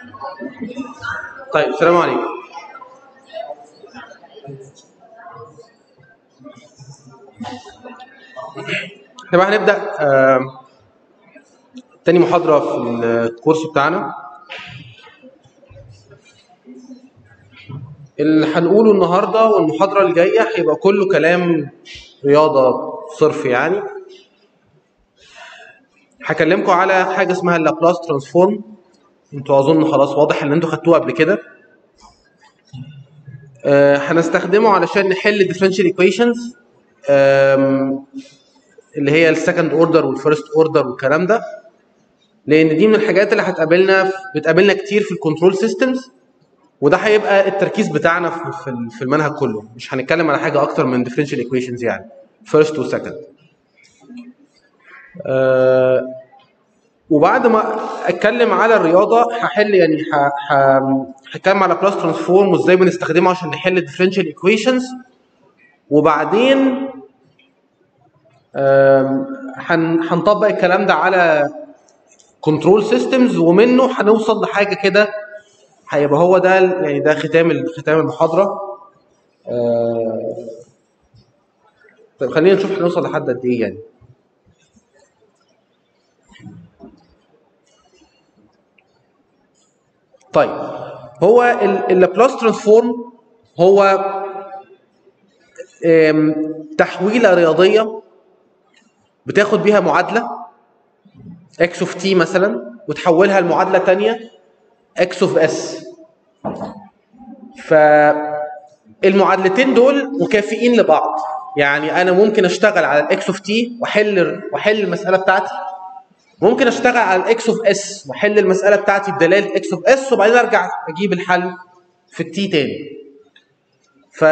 طيب السلام عليكم احنا بقى هنبدا آه، تاني محاضره في الكورس بتاعنا اللي هنقوله النهارده والمحاضره الجايه هيبقى كله كلام رياضه صرف يعني هكلمكم على حاجه اسمها اللابلاس ترانسفورم انتوا اظن خلاص واضح ان انتوا خدتوها قبل كده آه، هنستخدمه علشان نحل differential equations آم، اللي هي السكند اوردر والفيرست اوردر والكلام ده لان دي من الحاجات اللي هتقابلنا بتقابلنا كتير في الكنترول سيستمز وده هيبقى التركيز بتاعنا في في- في المنهج كله مش هنتكلم على حاجه اكتر من differential equations يعني first وسكند آه وبعد ما اتكلم على الرياضه هحل يعني ه- ه- هتكلم على بلاس ترانسفورم وازاي بنستخدمه عشان نحل differential equations وبعدين آم، هن- هنطبق الكلام ده على كنترول سيستمز ومنه هنوصل لحاجه كده هيبقى هو ده ال- يعني ده ختام ال- ختام المحاضره آه، طيب خلينا نشوف هنوصل لحد قد ايه يعني طيب هو ال- اللابلاس ترانسفورم هو آم، تحويله رياضيه بتاخد بيها معادله اكس اوف تي مثلا وتحولها لمعادله تانية اكس اوف اس فالمعادلتين دول مكافئين لبعض يعني انا ممكن اشتغل على الاكس اوف تي واحل واحل المساله بتاعتي ممكن اشتغل على الاكس اوف اس واحل المساله بتاعتي بدلاله اكس اوف اس وبعدين ارجع اجيب الحل في التي تاني ف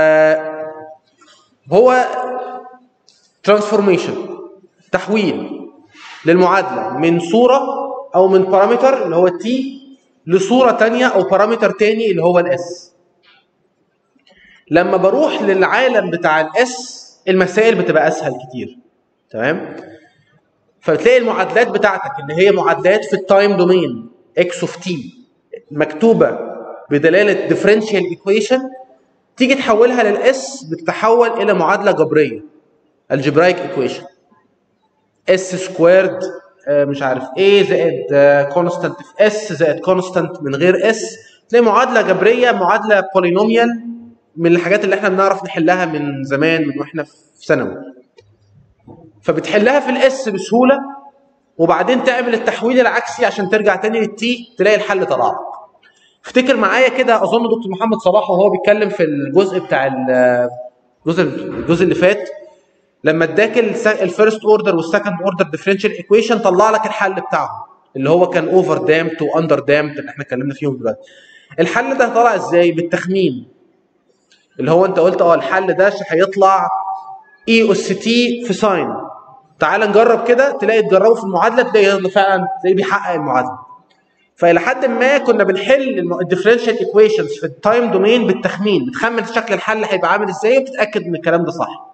هو ترانسفورميشن تحويل للمعادله من صوره او من بارامتر اللي هو التي لصوره تانية او بارامتر تاني اللي هو الاس لما بروح للعالم بتاع الاس المسائل بتبقى اسهل كتير تمام فبتلاقي المعادلات بتاعتك اللي هي معادلات في التايم دومين اكس اوف تي مكتوبه بدلاله ديفرنشال ايكويشن تيجي تحولها للاس بتتحول الى معادله جبريه الجبرايك ايكويشن اس سكويرد مش عارف ايه زائد كونستانت في اس زائد كونستانت من غير اس تلاقي معادله جبريه معادله بولينوميال من الحاجات اللي احنا بنعرف نحلها من زمان من واحنا في ثانوي فبتحلها في الاس بسهوله وبعدين تعمل التحويل العكسي عشان ترجع تاني للتي تلاقي الحل طلع لك افتكر معايا كده اظن دكتور محمد صلاح وهو بيتكلم في الجزء بتاع ال- الجزء الجزء اللي فات لما اداك الفيرست اوردر والسكند اوردر ديفرنشال ايكويشن طلع لك الحل بتاعهم اللي هو كان اوفر دامت واندر دامت اللي احنا اتكلمنا فيهم دلوقتي الحل ده طلع ازاي بالتخمين اللي هو انت قلت اه الحل ده هيطلع اي اس تي في ساين تعال نجرب كده تلاقي تجربه في المعادله تلاقي فعلا تلاقيه بيحقق المعادله فالى حد ما كنا بنحل الديفرنشال ايكويشنز في التايم دومين بالتخمين بتخمن شكل الحل هيبقى عامل ازاي وتتاكد ان الكلام ده صح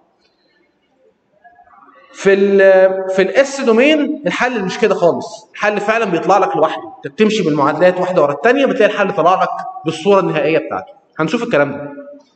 في ال في الاس دومين الحل مش كده خالص الحل فعلا بيطلع لك لوحده انت بتمشي بالمعادلات واحده ورا الثانيه بتلاقي الحل طلع لك بالصوره النهائيه بتاعته هنشوف الكلام ده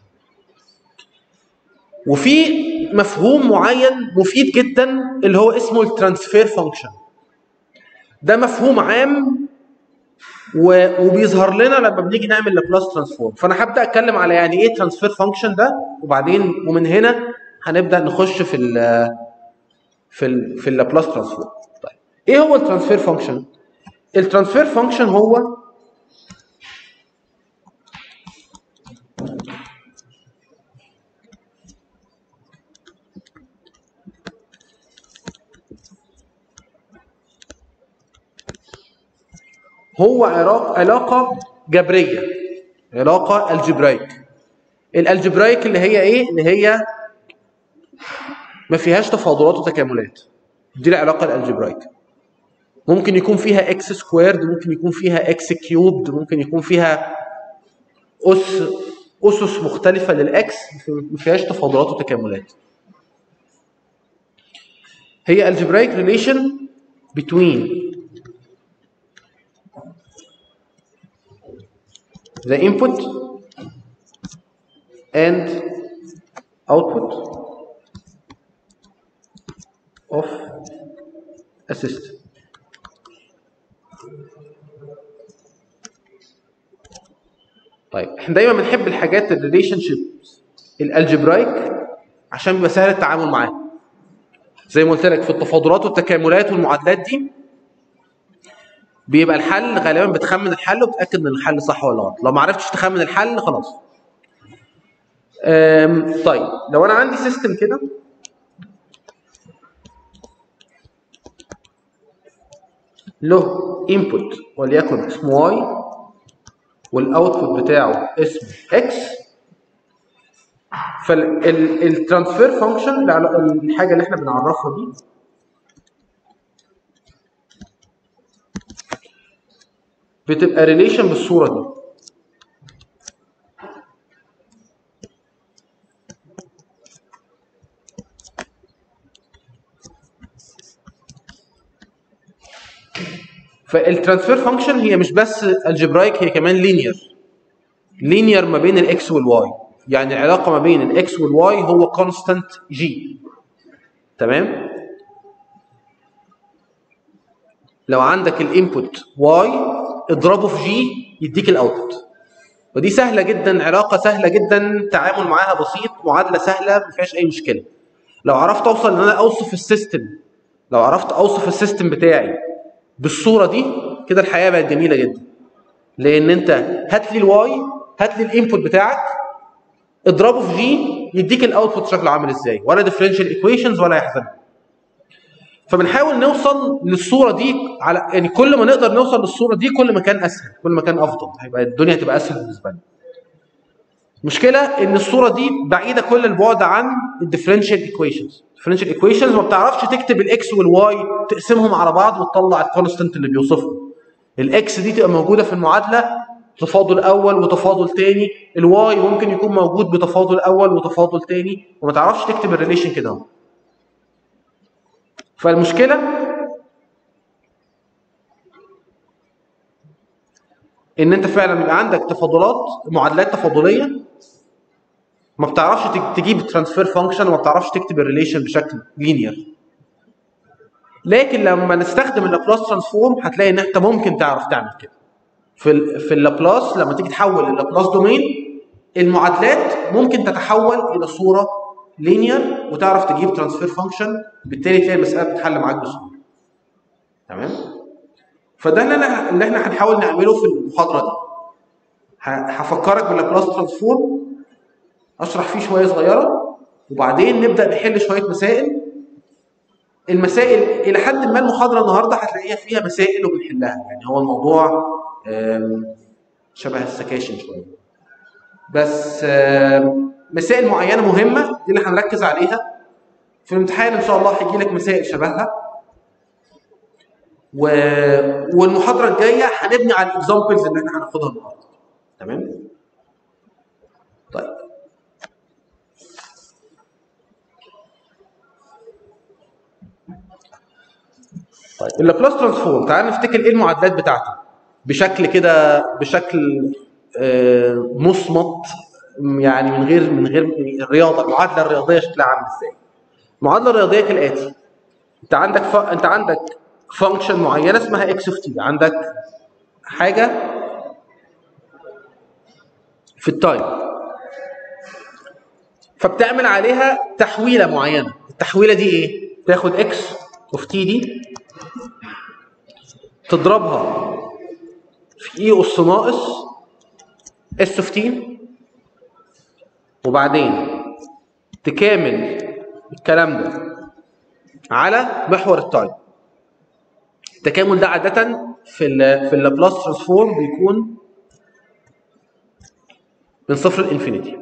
وفي مفهوم معين مفيد جدا اللي هو اسمه الترانسفير فانكشن ده مفهوم عام و- وبيظهر لنا لما بنيجي نعمل لابلاس ترانسفورم فانا هبدا اتكلم على يعني ايه ترانسفير فانكشن ده وبعدين ومن هنا هنبدا نخش في ال في ال في اللابلاس ترانسفورم طيب ايه هو الترانسفير فانكشن الترانسفير فانكشن هو هو علاقة علاقة جبرية علاقة الجبرايك الالجبرايك اللي هي ايه؟ اللي هي ما فيهاش تفاضلات وتكاملات دي العلاقة الالجبرايك ممكن يكون فيها اكس سكويرد ممكن يكون فيها اكس كيوبد ممكن يكون فيها اس اسس مختلفة للاكس ما فيهاش تفاضلات وتكاملات هي algebraic relation between the input and output of a system طيب احنا دايما بنحب الحاجات الريليشن شيب الالجبرايك عشان بيبقى سهل التعامل معاها زي ما قلت لك في التفاضلات والتكاملات والمعادلات دي بيبقى الحل غالبا بتخمن الحل وبتاكد ان الحل صح ولا غلط لو ما عرفتش تخمن الحل خلاص أم، طيب لو انا عندي سيستم كده له انبوت وليكن اسمه واي والاوتبوت بتاعه اسمه اكس فالترانسفير فانكشن الحاجه اللي احنا بنعرفها دي بتبقى ريليشن بالصوره دي فالترانسفير فانكشن هي مش بس الجبرايك هي كمان لينير لينير ما بين الاكس والواي يعني العلاقه ما بين الاكس والواي هو كونستانت جي تمام لو عندك الانبوت واي اضربه في جي يديك الاوتبوت ودي سهله جدا علاقه سهله جدا التعامل معاها بسيط معادله سهله ما فيهاش اي مشكله لو عرفت اوصل ان انا اوصف السيستم لو عرفت اوصف السيستم بتاعي بالصوره دي كده الحياه بقت جميله جدا لان انت هات لي الواي هات لي الانبوت بتاعك اضربه في جي يديك الاوتبوت شكله عامل ازاي ولا ديفرنشال ايكويشنز ولا يحزن فبنحاول نوصل للصوره دي على يعني كل ما نقدر نوصل للصوره دي كل ما كان اسهل كل ما كان افضل هيبقى الدنيا هتبقى اسهل بالنسبه لنا المشكله ان الصوره دي بعيده كل البعد عن الديفرنشال ايكويشنز الديفرنشال ايكويشنز ما بتعرفش تكتب الاكس والواي تقسمهم على بعض وتطلع الكونستنت اللي بيوصفهم الاكس دي تبقى موجوده في المعادله تفاضل اول وتفاضل تاني الواي ممكن يكون موجود بتفاضل اول وتفاضل تاني وما تعرفش تكتب الريليشن كده اهو فالمشكله ان انت فعلا يبقى عندك تفاضلات معادلات تفاضليه ما بتعرفش تج- تجيب ترانسفير فانكشن وما بتعرفش تكتب الريليشن بشكل لينير لكن لما نستخدم اللابلاس ترانسفورم هتلاقي ان انت ممكن تعرف تعمل كده في ال في اللابلاس لما تيجي تحول اللابلاس دومين المعادلات ممكن تتحول الى صوره لينير وتعرف تجيب ترانسفير فانكشن بالتالي تلاقي المساله بتتحل معاك بسهوله تمام فده اللي انا اللي احنا هنحاول نعمله في المحاضره دي ه- هفكرك باللابلاس ترانسفورم اشرح فيه شويه صغيره وبعدين نبدا نحل شويه مسائل المسائل الى حد ما المحاضره النهارده هتلاقيها فيها مسائل وبنحلها يعني هو الموضوع آم، شبه السكاشن شويه بس آم، مسائل معينه مهمه دي اللي هنركز عليها في الامتحان ان شاء الله هيجي لك مسائل شبهها و... والمحاضره الجايه هنبني على الاكزامبلز اللي احنا هناخدها النهارده تمام طيب طيب اللابلاس ترانسفورم تعال نفتكر ايه المعادلات بتاعته بشكل كده بشكل آه، مصمت يعني من غير من غير الرياضه المعادله الرياضيه شكلها عامل ازاي المعادله الرياضيه كالاتي انت عندك ف... انت عندك فانكشن معينه اسمها اكس اوف تي عندك حاجه في التايم فبتعمل عليها تحويله معينه التحويله دي ايه تاخد اكس اوف تي دي تضربها في اي اس ناقص اس اوف تي وبعدين تكامل الكلام ده على محور التايم التكامل ده عادة في ال في اللابلاس ترانسفورم بيكون من صفر لانفينيتي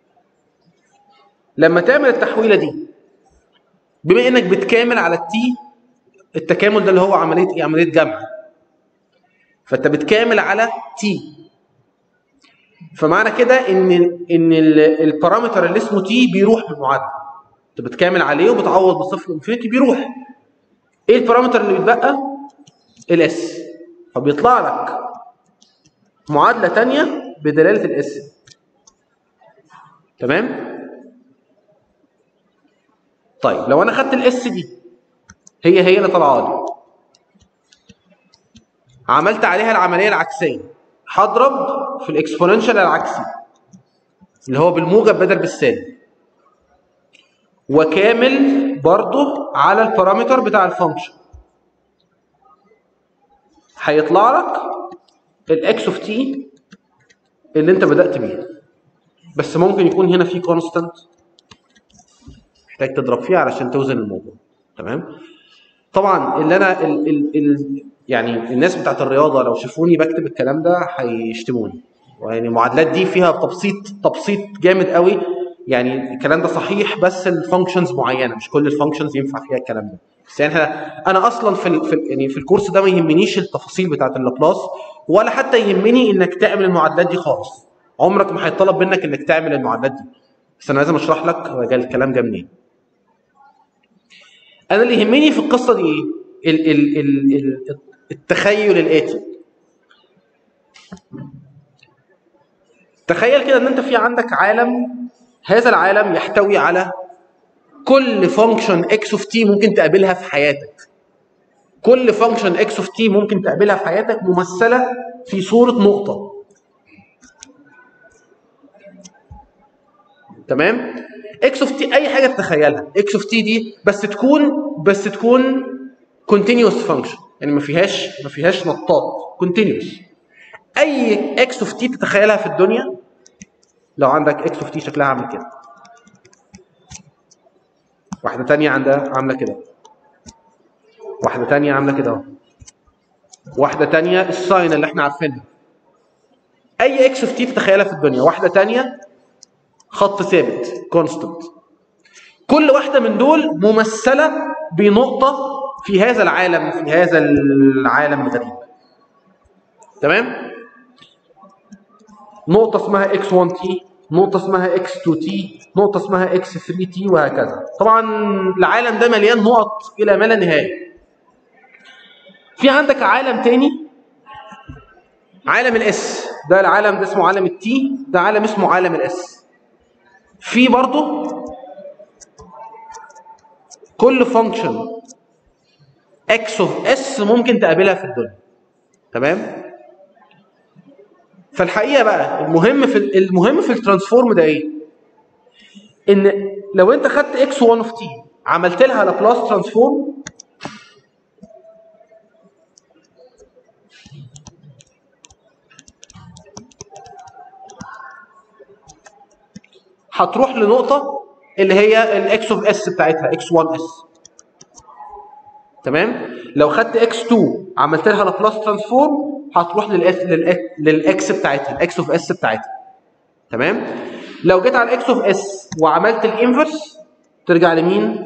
لما تعمل التحويله دي بما انك بتكامل على التي التكامل ده اللي هو عمليه ايه عمليه جمع فانت بتكامل على تي فمعنى كده ان ان ال- البارامتر اللي اسمه تي بيروح من المعادله انت بتكامل عليه وبتعوض بصفر انفينيتي بيروح ايه البارامتر اللي بيتبقى الاس فبيطلع لك معادله تانية بدلاله الاس تمام طيب لو انا خدت الاس دي هي هي اللي طالعه لي عملت عليها العمليه العكسيه هضرب في الاكسبوننشال العكسي اللي هو بالموجب بدل بالسالب وكامل برضه على البارامتر بتاع الفانكشن هيطلع لك الاكس اوف تي اللي انت بدات بيه بس ممكن يكون هنا في كونستانت محتاج تضرب فيها علشان توزن الموضوع تمام طبعا اللي انا ال ال ال يعني الناس بتاعت الرياضه لو شافوني بكتب الكلام ده هيشتموني يعني المعادلات دي فيها تبسيط تبسيط جامد قوي يعني الكلام ده صحيح بس الفانكشنز معينه مش كل الفانكشنز ينفع فيها الكلام ده بس يعني احنا انا اصلا في ال في ال يعني في الكورس ده ما يهمنيش التفاصيل بتاعت اللابلاس ولا حتى يهمني انك تعمل المعادلات دي خالص عمرك ما هيطلب منك انك تعمل المعادلات دي بس انا لازم اشرح لك هو جاي الكلام جه منين انا اللي يهمني في القصه دي ايه ال ال ال ال التخيل الاتي تخيل كده ان انت في عندك عالم هذا العالم يحتوي على كل فانكشن اكس اوف تي ممكن تقابلها في حياتك كل فانكشن اكس اوف تي ممكن تقابلها في حياتك ممثله في صوره نقطه تمام اكس اوف تي اي حاجه تتخيلها اكس اوف تي دي بس تكون بس تكون كونتينيوس فانكشن يعني ما فيهاش ما فيهاش نطاط كونتينيوس اي اكس اوف تي تتخيلها في الدنيا لو عندك اكس اوف تي شكلها عامل كده واحده تانية عندها عامله كده واحده تانية عامله كده اهو واحده تانية الساين اللي احنا عارفينها اي اكس اوف تي تتخيلها في الدنيا واحده تانية خط ثابت كونستنت كل واحده من دول ممثله بنقطه في هذا العالم في هذا العالم الغريب تمام نقطه اسمها x1 t نقطه اسمها x2 t نقطه اسمها x3 t وهكذا طبعا العالم ده مليان نقط الى ما لا نهايه في عندك عالم تاني عالم الاس ده العالم ده اسمه عالم التي ده عالم اسمه عالم الاس في برضه كل فانكشن اكس اوف اس ممكن تقابلها في الدنيا تمام فالحقيقه بقى المهم في المهم في الترانسفورم ده ايه ان لو انت خدت اكس 1 اوف تي عملت لها لابلاس ترانسفورم هتروح لنقطه اللي هي الاكس اوف اس بتاعتها اكس 1 اس تمام لو خدت اكس 2 عملت لها لابلاس ترانسفورم هتروح للاس للاكس بتاعتها الاكس اوف اس بتاعتها تمام لو جيت على الاكس اوف اس وعملت الانفرس ترجع لمين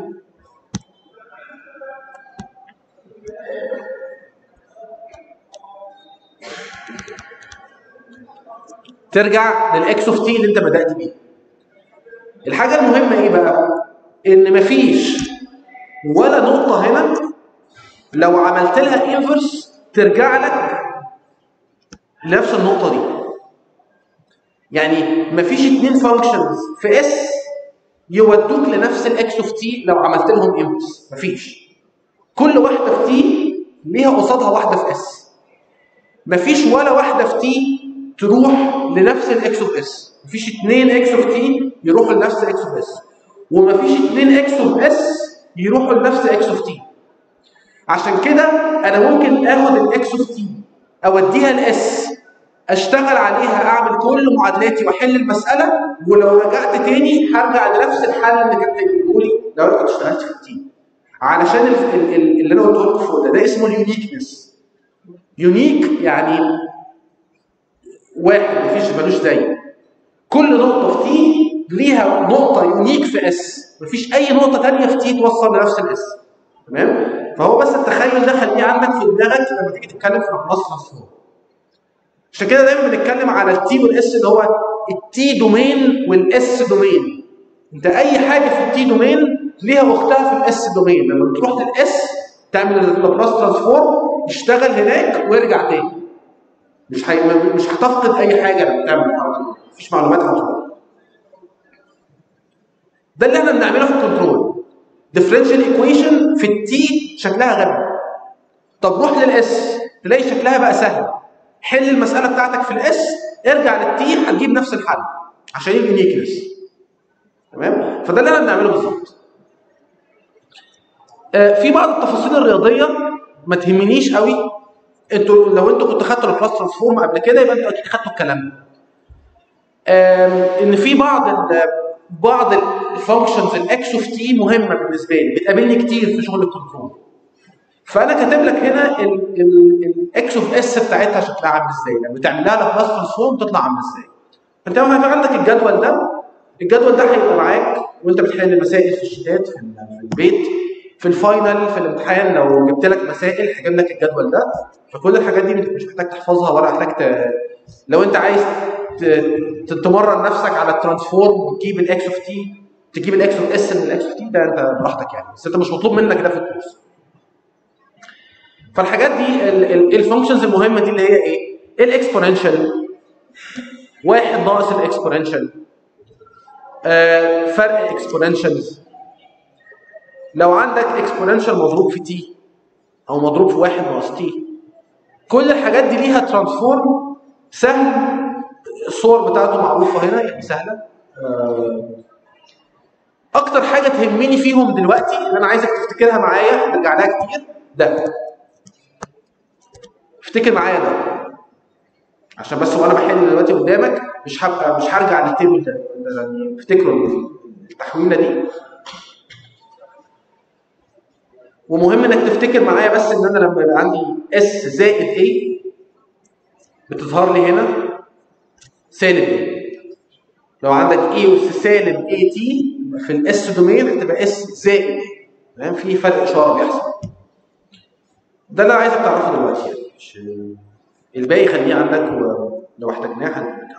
ترجع للاكس اوف تي اللي انت بدات بيه الحاجه المهمه ايه بقى ان مفيش ولا نقطه هنا لو عملت لها انفرس ترجع لك لنفس النقطه دي يعني مفيش اتنين فانكشنز في اس يودوك لنفس الاكس اوف تي لو عملت لهم انفرس مفيش كل واحده في تي ليها قصادها واحده في اس مفيش ولا واحده في تي تروح لنفس الاكس اوف اس مفيش اتنين اكس اوف تي يروحوا لنفس اكس اوف اس ومفيش اتنين اكس اوف اس يروحوا لنفس اكس اوف تي عشان كده انا ممكن اخد الاكس اوف تي اوديها الاس اشتغل عليها اعمل كل معادلاتي واحل المساله ولو رجعت تاني هرجع لنفس الحل اللي كان هيجيبه لي لو انا كنت اشتغلت في التي علشان ال- ال- ال- اللي انا قلته لكم فوق ده ده اسمه اليونيكنس يونيك يعني واحد مفيش ملوش زي كل نقطه في تي ليها نقطه يونيك في اس مفيش اي نقطه تانية في تي توصل لنفس الاس تمام فهو بس التخيل ده خليه عندك في دماغك لما تيجي تتكلم في لابلاس ترانسفورم عشان كده دايما بنتكلم على التي والاس اللي هو التي دومين والاس دومين انت اي حاجه في التي دومين ليها اختها في الاس دومين لما بتروح للاس تعمل اللابلاس ترانسفورم يشتغل هناك ويرجع تاني مش هي... مش هتفقد اي حاجه لما تعمل الحركه دي مفيش معلومات هتروح ده اللي احنا بنعمله في الكنترول ديفرنشال ايكويشن في التي شكلها غبي طب روح للاس تلاقي شكلها بقى سهل حل المساله بتاعتك في الاس ارجع للتي هتجيب نفس الحل عشان اليونيكنس تمام فده اللي احنا بنعمله بالظبط آه، في بعض التفاصيل الرياضيه ما تهمنيش قوي انتوا لو انتوا كنتوا خدتوا الكلاس ترانسفورم قبل كده يبقى انتوا اكيد خدتوا الكلام ده آم، ان في بعض ال بعض الفانكشنز الاكس اوف تي مهمه بالنسبه لي بتقابلني كتير في شغل الكنترول فانا كاتب لك هنا الاكس اوف اس بتاعتها شكلها عامل ازاي لما بتعمل لها لابلاس ترانسفورم تطلع عامل ازاي انت لما هيبقى عندك الجدول ده الجدول ده هيبقى معاك وانت بتحل مسائل في الشتات في ال- في البيت في الفاينل في الامتحان لو جبت لك مسائل هجيب لك الجدول ده فكل الحاجات دي مش محتاج تحفظها ولا محتاج ت... لو انت عايز ت... ت- تمرن نفسك على الترانسفورم وتجيب الاكس اوف تي تجيب الاكس اوف اس من الاكس اوف تي ده انت براحتك يعني بس انت مش مطلوب منك ده في الكورس فالحاجات دي الفانكشنز المهمه دي اللي هي ايه؟ الاكسبوننشال واحد ناقص الاكسبوننشال آه فرق اكسبوننشالز لو عندك اكسبوننشال مضروب في تي او مضروب في واحد ناقص تي كل الحاجات دي ليها ترانسفورم سهل الصور بتاعته معروفه هنا يعني سهله آه، اكتر حاجه تهمني فيهم دلوقتي اللي انا عايزك تفتكرها معايا هنرجع لها كتير ده افتكر معايا ده عشان بس وانا بحل دلوقتي قدامك مش هبقى مش هرجع للتيبل ده يعني افتكروا التحويله دي ومهم انك تفتكر معايا بس ان انا لما يبقى عندي اس زائد ايه بتظهر لي هنا سالب ايه لو عندك ايه اس سالب اي تي في الاس دومين هتبقى اس زائد ايه تمام في فرق اشاره بيحصل ده اللي انا عايزك تعرفه دلوقتي يعني مش الباقي خليه عندك ولو احتاجناه هنرجع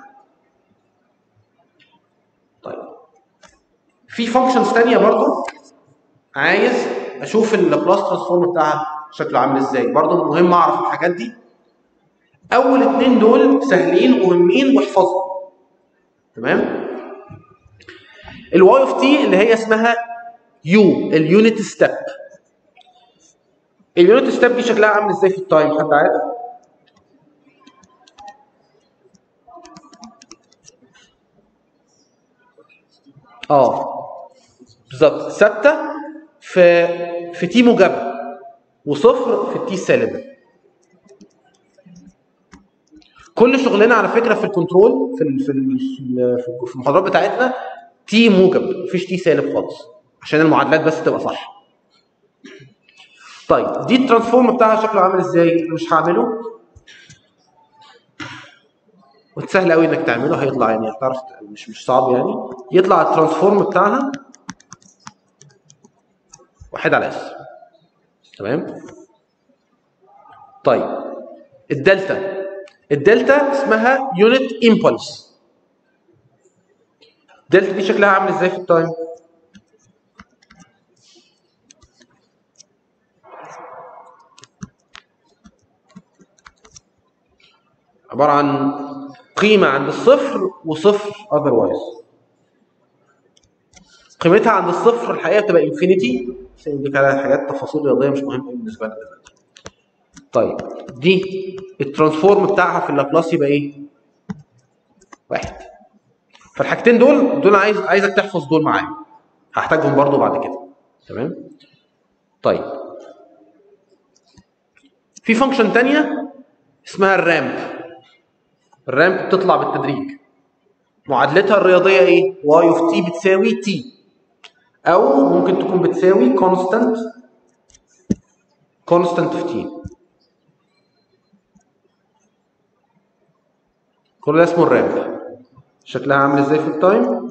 طيب في فانكشنز تانية برضو عايز اشوف اللابلاس ترانسفورم بتاعها شكله عامل ازاي برضو مهم اعرف الحاجات دي اول اتنين دول سهلين ومهمين واحفظهم تمام الواي اوف تي اللي هي اسمها يو اليونت ستيب اليونت ستيب دي شكلها عامل ازاي في التايم حد عارف اه بالظبط ثابته في في تي موجبه وصفر في التي السالبه كل شغلنا على فكره في الكنترول في ال في ال في المحاضرات بتاعتنا تي موجب مفيش تي سالب خالص عشان المعادلات بس تبقى صح طيب دي الترانسفورم بتاعها شكله عامل ازاي مش هعمله وسهل قوي انك تعمله هيطلع يعني هتعرف مش مش صعب يعني يطلع الترانسفورم بتاعها واحد على اس تمام طيب الدلتا الدلتا اسمها يونت امبولس الدلتا دي شكلها عامل ازاي في التايم عباره عن قيمه عند الصفر وصفر otherwise قيمتها عند الصفر الحقيقه بتبقى انفينيتي دي كده حاجات تفاصيل رياضيه مش مهمه بالنسبه لنا دلوقتي طيب دي الترانسفورم بتاعها في اللابلاس يبقى ايه؟ واحد فالحاجتين دول دول عايز عايزك تحفظ دول معايا هحتاجهم برضو بعد كده تمام طيب في فانكشن تانية اسمها الرامب الرامب بتطلع بالتدريج معادلتها الرياضيه ايه؟ واي اوف تي بتساوي تي او ممكن تكون بتساوي كونستانت كونستانت في تي كل ده اسمه الرامب شكلها عامل ازاي في التايم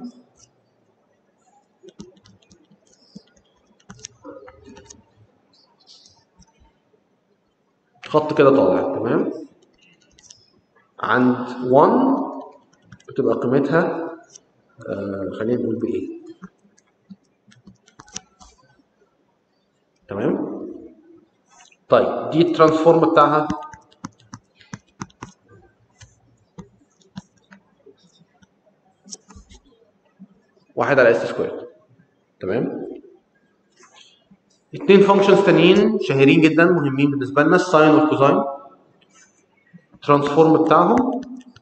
خط كده طالع تمام عند 1 بتبقى قيمتها آه خلينا نقول بايه تمام طيب دي الترانسفورم بتاعها واحد على اس سكوير تمام اتنين فانكشنز تانيين شهيرين جدا مهمين بالنسبه لنا الساين والكوزاين ترانسفورم بتاعهم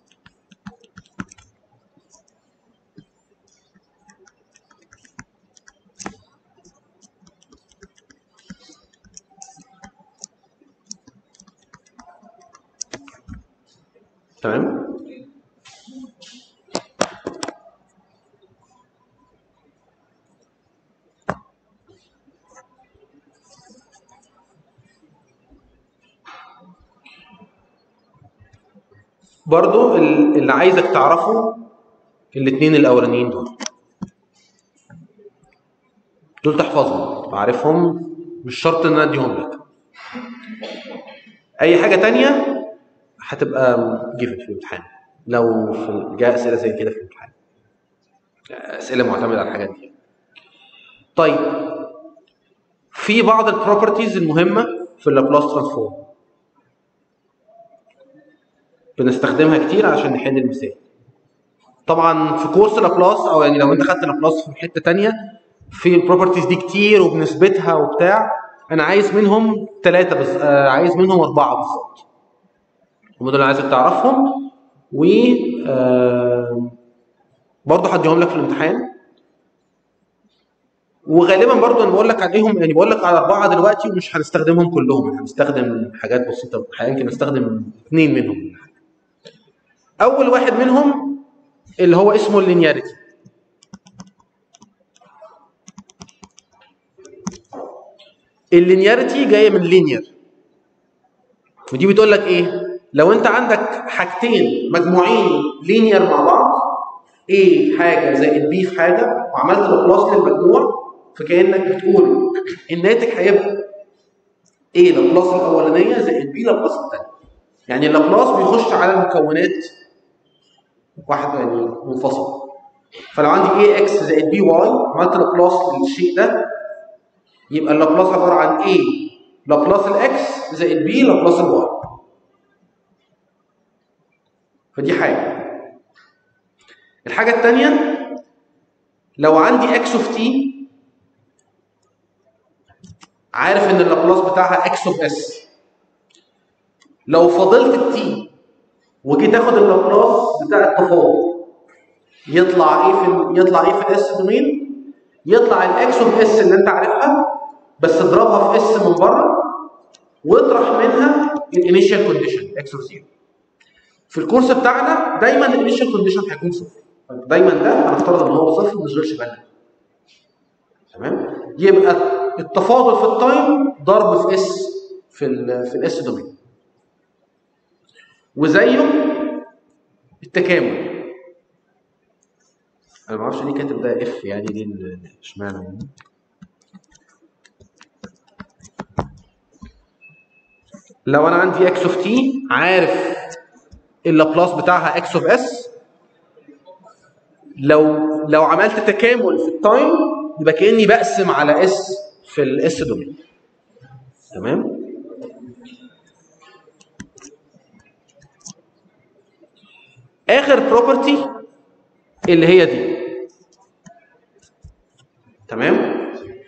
تمام برضو ال- اللي عايزك تعرفه الاثنين الاولانيين دول دول تحفظهم عارفهم مش شرط ان انا اديهم لك اي حاجه تانية هتبقى جيفن في الامتحان لو في جاء اسئله زي كده في الامتحان اسئله معتمده على الحاجات دي طيب في بعض البروبرتيز المهمه في اللابلاس ترانسفورم بنستخدمها كتير عشان نحل المثال طبعا في كورس لابلاس او يعني لو انت خدت لابلاس في حته تانية في البروبرتيز دي كتير وبنسبتها وبتاع انا عايز منهم ثلاثه بس آه عايز منهم اربعه بالظبط هم دول اللي عايزك تعرفهم و آه برضه هديهم لك في الامتحان وغالبا برضه انا بقول لك عليهم يعني بقول لك على اربعه دلوقتي ومش هنستخدمهم كلهم هنستخدم حاجات بسيطه يمكن نستخدم اثنين منهم اول واحد منهم اللي هو اسمه اللينياريتي اللينياريتي جايه من لينير ودي بتقول لك ايه لو انت عندك حاجتين مجموعين لينير مع بعض A حاجه زائد B في حاجه وعملت لابلاس للمجموع فكانك بتقول الناتج هيبقى A لابلاس الاولانيه زائد B لابلاس الثانيه يعني اللابلاس بيخش على المكونات واحد يعني منفصل فلو عندي ax زائد by عملت لابلاس للشيء ده يبقى اللابلاس عباره عن a لابلاس الاكس زائد b لابلاس الواي فدي حاجه الحاجه الثانيه لو عندي x of t عارف ان اللابلاس بتاعها x of s لو فضلت التي وجيت اخد اللابلاس بتاع التفاضل يطلع ايه في يطلع ايه في الاس دومين يطلع الاكس اوف اس اللي انت عارفها بس اضربها في اس من بره واطرح منها الانيشال كونديشن اكس اوف 0 في الكورس بتاعنا دايما الانيشال كونديشن هيكون صفر دايما ده هنفترض ان هو صفر ما نشغلش بالنا تمام يبقى التفاضل في التايم ضرب في اس في ال في الاس دومين وزيه التكامل انا ما اعرفش ليه كاتب ده اف يعني ليه ال- اشمعنى يعني لو انا عندي اكس اوف تي عارف اللابلاس بتاعها اكس اوف اس لو لو عملت تكامل في التايم يبقى كاني بقسم على اس في الاس دومين تمام اخر بروبرتي اللي هي دي تمام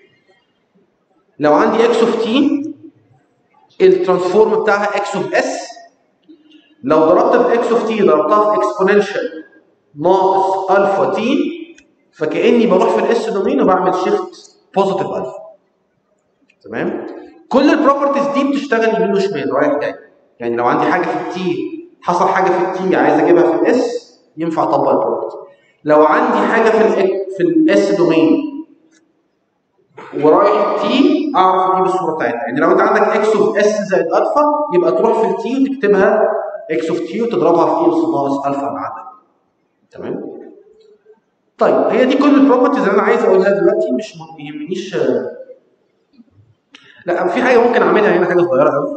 لو عندي اكس اوف تي الترانسفورم بتاعها اكس اوف اس لو ضربت في اكس اوف تي ضربتها في اكسبوننشال ناقص الفا تي فكاني بروح في الاس دومين وبعمل شيفت بوزيتيف الفا تمام كل البروبرتيز دي بتشتغل يمين وشمال رايح جاي يعني لو عندي حاجه في التي حصل حاجه في التي عايز اجيبها في الاس ينفع اطبق البروبرتي لو عندي حاجه في ال في الاس دومين ورايح تي اعرف اجيب الصوره بتاعتها يعني لو انت عندك اكس اوف اس زائد الفا يبقى تروح في التي وتكتبها اكس اوف تي وتضربها في اي اس ناقص الفا اللي عندك تمام طيب هي دي كل البروبرتيز اللي انا عايز اقولها دلوقتي مش ما يهمنيش لا في حاجه ممكن اعملها هنا حاجه صغيره قوي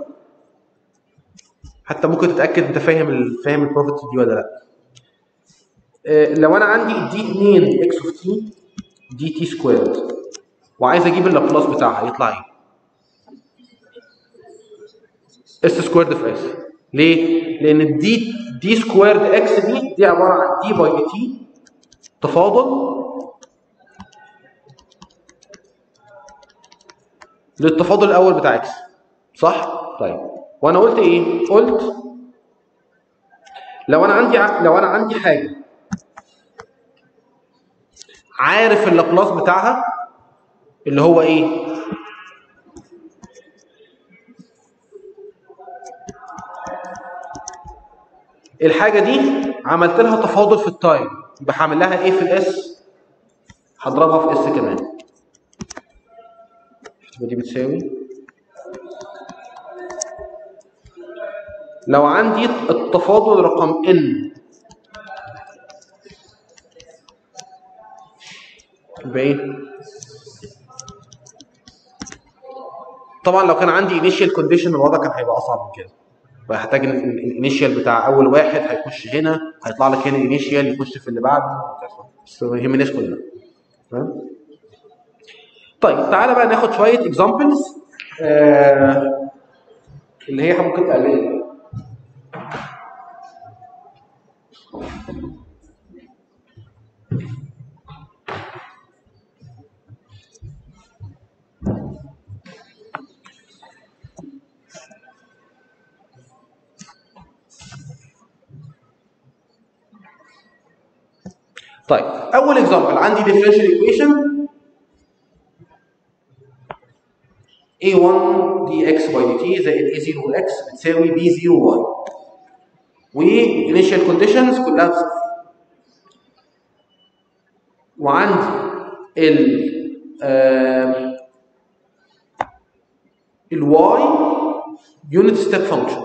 حتى ممكن تتاكد انت فاهم ال- فاهم البروبرتي دي ولا لا آه، لو انا عندي دي 2 اكس اوف تي دي تي سكويرد وعايز اجيب اللابلاس بتاعها يطلع ايه؟ اس سكويرد في اس ليه؟ لان الدي دي سكويرد اكس دي دي عباره عن دي باي تي تفاضل للتفاضل الاول بتاع اكس صح طيب وانا قلت ايه قلت لو انا عندي ع- لو انا عندي حاجه عارف اللابلاس بتاعها اللي هو ايه الحاجه دي عملت لها تفاضل في التايم يبقى هعمل لها ايه في الاس هضربها في اس كمان تبقى دي بتساوي لو عندي التفاضل رقم n يبقى ايه طبعا لو كان عندي initial condition الوضع كان هيبقى اصعب من كده فهحتاج ان الانيشال بتاع اول واحد هيخش هنا هيطلع لك هنا انيشال يخش في اللي بعده بس ما يهمناش كلنا تمام طيب تعالى بقى ناخد شويه اكزامبلز آه اللي هي ممكن تقلل طيب اول اكزامبل عندي differential equation a1 dx by dt زائد a0 x بتساوي b0 y و initial conditions كلها بصفر وعندي ال آم، ال y unit step function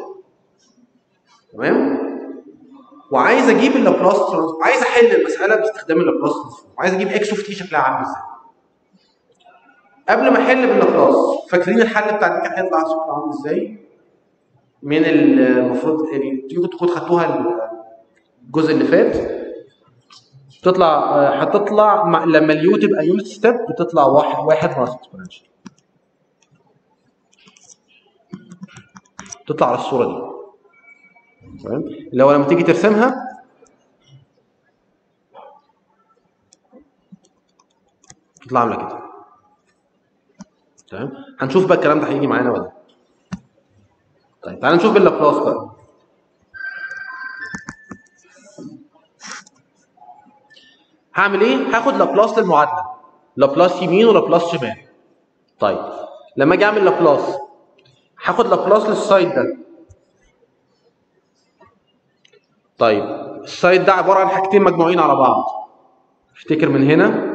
تمام وعايز اجيب اللابلاس ترانسفورم عايز احل المساله باستخدام اللابلاس ترانسفورم عايز اجيب اكس اوف تي شكلها عامل ازاي قبل ما احل باللابلاس فاكرين الحل بتاع دي كان هيطلع شكله عامل ازاي من المفروض يعني تيجوا تكونوا خدتوها الجزء اللي فات تطلع آه، هتطلع مع- لما اليو تبقى يونت ستيب بتطلع واحد واحد ناقص اكسبوننشال تطلع على الصوره دي تمام اللي هو لما تيجي ترسمها تطلع عامله كده تمام هنشوف بقى الكلام ده هيجي معانا ولا لا. طيب تعالى نشوف باللابلاس بقى هعمل ايه هاخد لابلاس للمعادله لابلاس يمين ولابلاس شمال طيب لما اجي اعمل لابلاس هاخد لابلاس للسايد ده طيب السايد ده عباره عن حاجتين مجموعين على بعض افتكر من هنا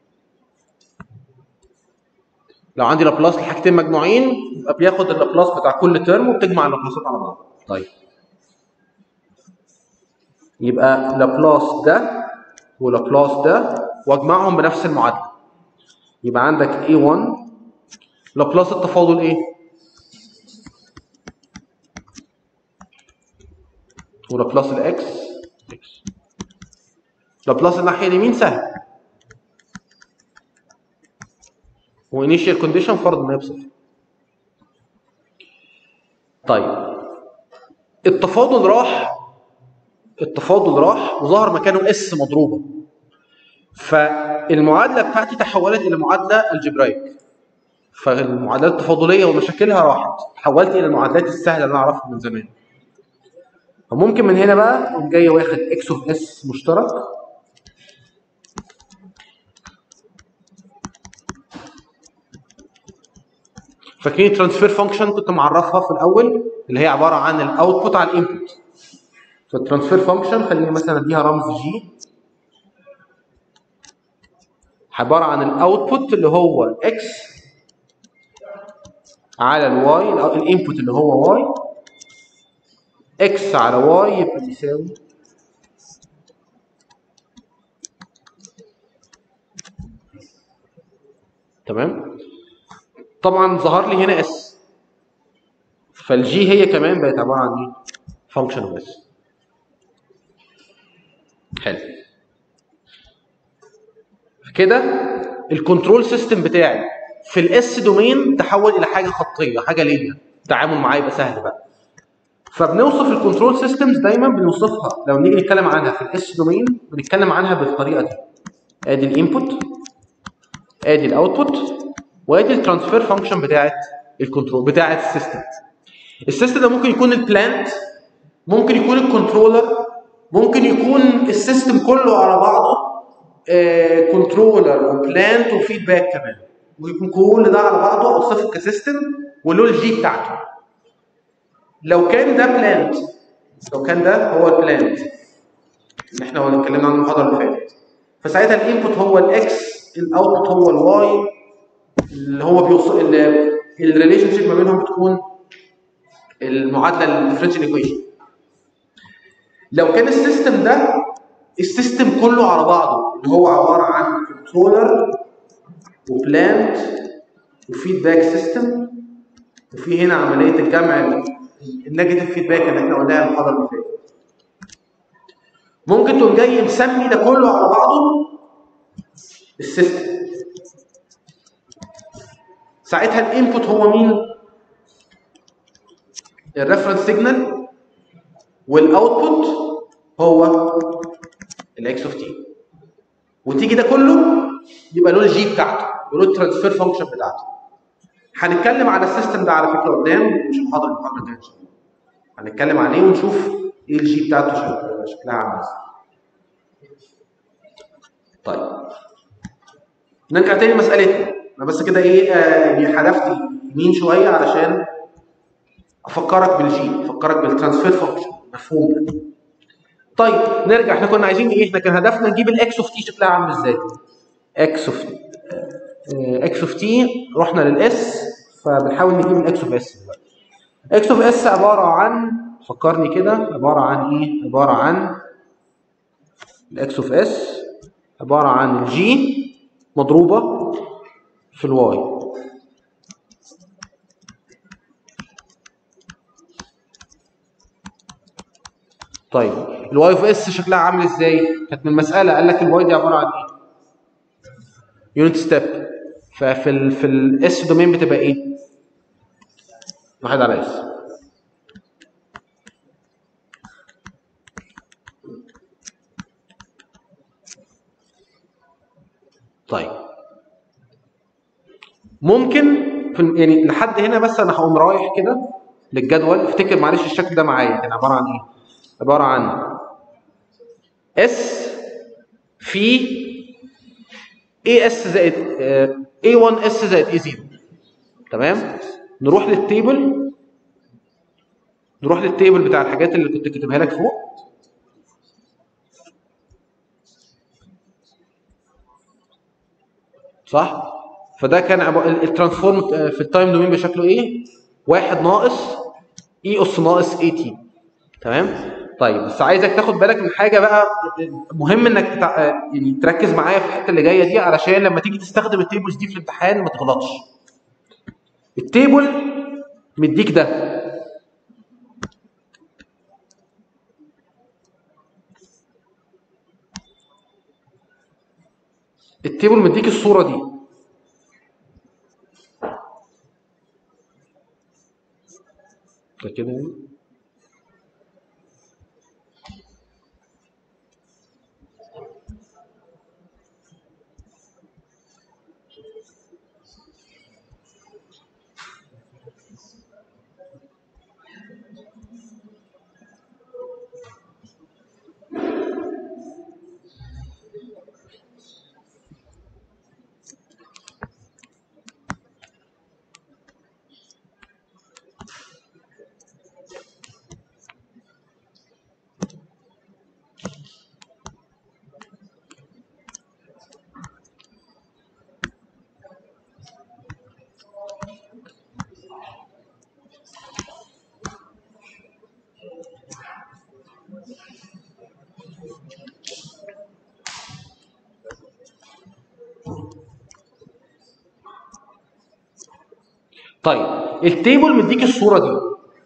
لو عندي لابلاس لحاجتين مجموعين يبقى بياخد اللابلاس بتاع كل ترم وبتجمع اللابلاسات على بعض طيب يبقى لابلاس ده ولابلاس ده واجمعهم بنفس المعادله يبقى عندك A1 لابلاس التفاضل ايه؟ ولابلاس الاكس اكس لابلاس الناحيه اليمين سهل وانيشال كونديشن فرض ان هي بصفر طيب التفاضل راح التفاضل راح وظهر مكانه اس مضروبه فالمعادله بتاعتي تحولت الى معادله الجبرايك فالمعادلات التفاضليه ومشاكلها راحت تحولت الى المعادلات السهله اللي انا اعرفها من زمان فممكن من هنا بقى اقوم جاي واخد اكس اوف اس مشترك فاكرين الترانسفير فانكشن كنت معرفها في الاول اللي هي عباره عن الاوتبوت على الانبوت فالترانسفير فانكشن خليني مثلا اديها رمز جي عباره عن الاوتبوت اللي هو اكس على الواي الانبوت اللي هو واي اكس على واي يبقى بيساوي تمام طبعا ظهر لي هنا اس فالجي هي كمان بقت عباره عن ايه فانكشن اوف اس حلو كده الكنترول سيستم بتاعي في الاس دومين تحول الى حاجه خطيه حاجه لينير التعامل معاه يبقى سهل بقى فبنوصف الكنترول سيستمز دايما بنوصفها لو نيجي نتكلم عنها في الاس دومين بنتكلم عنها بالطريقه دي ادي الانبوت ادي الاوتبوت وادي الترانسفير فانكشن بتاعت الكنترول بتاعت السيستم السيستم ده ممكن يكون البلانت ممكن يكون الكنترولر ممكن يكون السيستم كله على بعضه كنترولر وبلانت وفيدباك كمان ويكون كل ده على بعضه اوصفه كسيستم وله الجي بتاعته لو كان ده بلانت لو كان ده هو البلانت اللي احنا اتكلمنا عنه المحاضره اللي فاتت فساعتها الانبوت هو الاكس الاوتبوت هو الواي اللي هو بيوصل الريليشن شيب ما بينهم بتكون المعادله الديفرنشال ايكويشن لو كان السيستم ده السيستم كله على بعضه اللي هو عباره عن كنترولر وبلانت وفيدباك سيستم وفي هنا عمليه الجمع النيجاتيف فيدباك اللي احنا قلناها المحاضره اللي فاتت ممكن تقوم جاي مسمي ده كله على بعضه السيستم ساعتها الانبوت هو مين؟ الريفرنس سيجنال والاوتبوت هو الاكس اوف تي وتيجي ده كله يبقى له الجي بتاعته وله الترانسفير فانكشن بتاعته هنتكلم على السيستم ده على فكره قدام مش المحاضره المحاضره الجايه ان شاء الله هنتكلم عليه ونشوف ايه الجي بتاعته شكلها عامل ازاي طيب نرجع تاني لمسألتنا انا بس كده ايه آه يعني حذفت يمين شويه علشان افكرك بالجي افكرك بالترانسفير فانكشن مفهوم ده طيب نرجع احنا كنا عايزين ايه احنا كان هدفنا نجيب الاكس اوف تي شكلها عامل ازاي اكس اوف اكس اوف تي رحنا للاس فبنحاول نجيب الاكس اوف اس دلوقتي اكس اوف اس عباره عن فكرني كده عباره عن ايه عباره عن الاكس اوف اس عباره عن الجي مضروبه في الواي طيب الواي اوف اس شكلها عامل ازاي؟ كانت من المساله قال لك الواي دي عباره عن ايه؟ يونت ستيب ففي ال في الاس دومين بتبقى ايه؟ واحد على اس طيب ممكن في يعني لحد هنا بس انا هقوم رايح كده للجدول افتكر معلش الشكل ده معايا كان عباره عن ايه؟ عباره عن اس في اي اس زائد اي 1 اس زائد اي 0 تمام نروح للتيبل نروح للتيبل بتاع الحاجات اللي كنت كاتبها لك فوق صح فده كان الترانسفورم في التايم دومين بشكله ايه واحد ناقص اي اس ناقص اي تي تمام طيب بس عايزك تاخد بالك من حاجه بقى مهم انك تتع... يعني تركز معايا في الحته اللي جايه دي علشان لما تيجي تستخدم التيبلز دي في الامتحان ما تغلطش التيبل مديك ده التيبل مديك الصوره دي ده كده يعني طيب التيبل مديك الصوره دي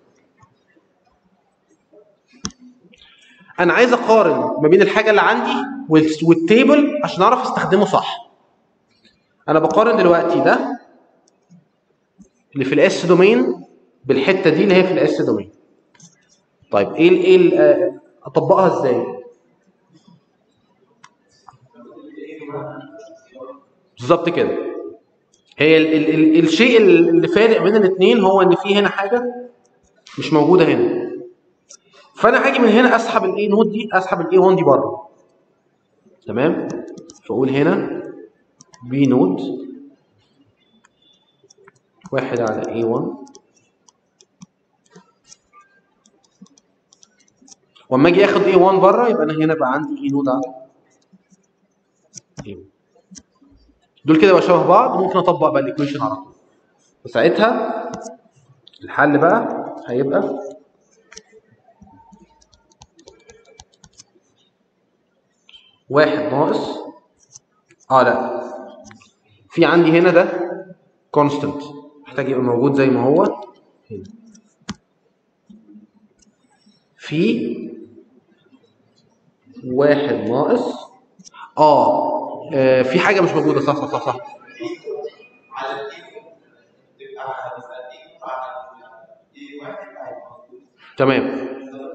انا عايز اقارن ما بين الحاجه اللي عندي والتيبل عشان اعرف استخدمه صح انا بقارن دلوقتي ده اللي في الاس دومين بالحته دي اللي هي في الاس دومين طيب ايه ايه اطبقها ازاي بالظبط كده هي ال ال ال الشيء اللي فارق بين الاثنين هو ان في هنا حاجه مش موجوده هنا فانا هاجي من هنا اسحب الاي نود دي اسحب الاي 1 دي بره تمام فاقول هنا بي نود واحد على اي 1 واما اجي اخد اي 1 بره يبقى انا هنا بقى عندي اي نود على اي 1 دول كده بقى شبه بعض ممكن اطبق بقى الايكويشن على طول وساعتها الحل بقى هيبقى واحد ناقص اه لا في عندي هنا ده كونستنت محتاج يبقى موجود زي ما هو هنا في واحد ناقص اه, آه في حاجه مش موجوده صح صح صح, صح. تمام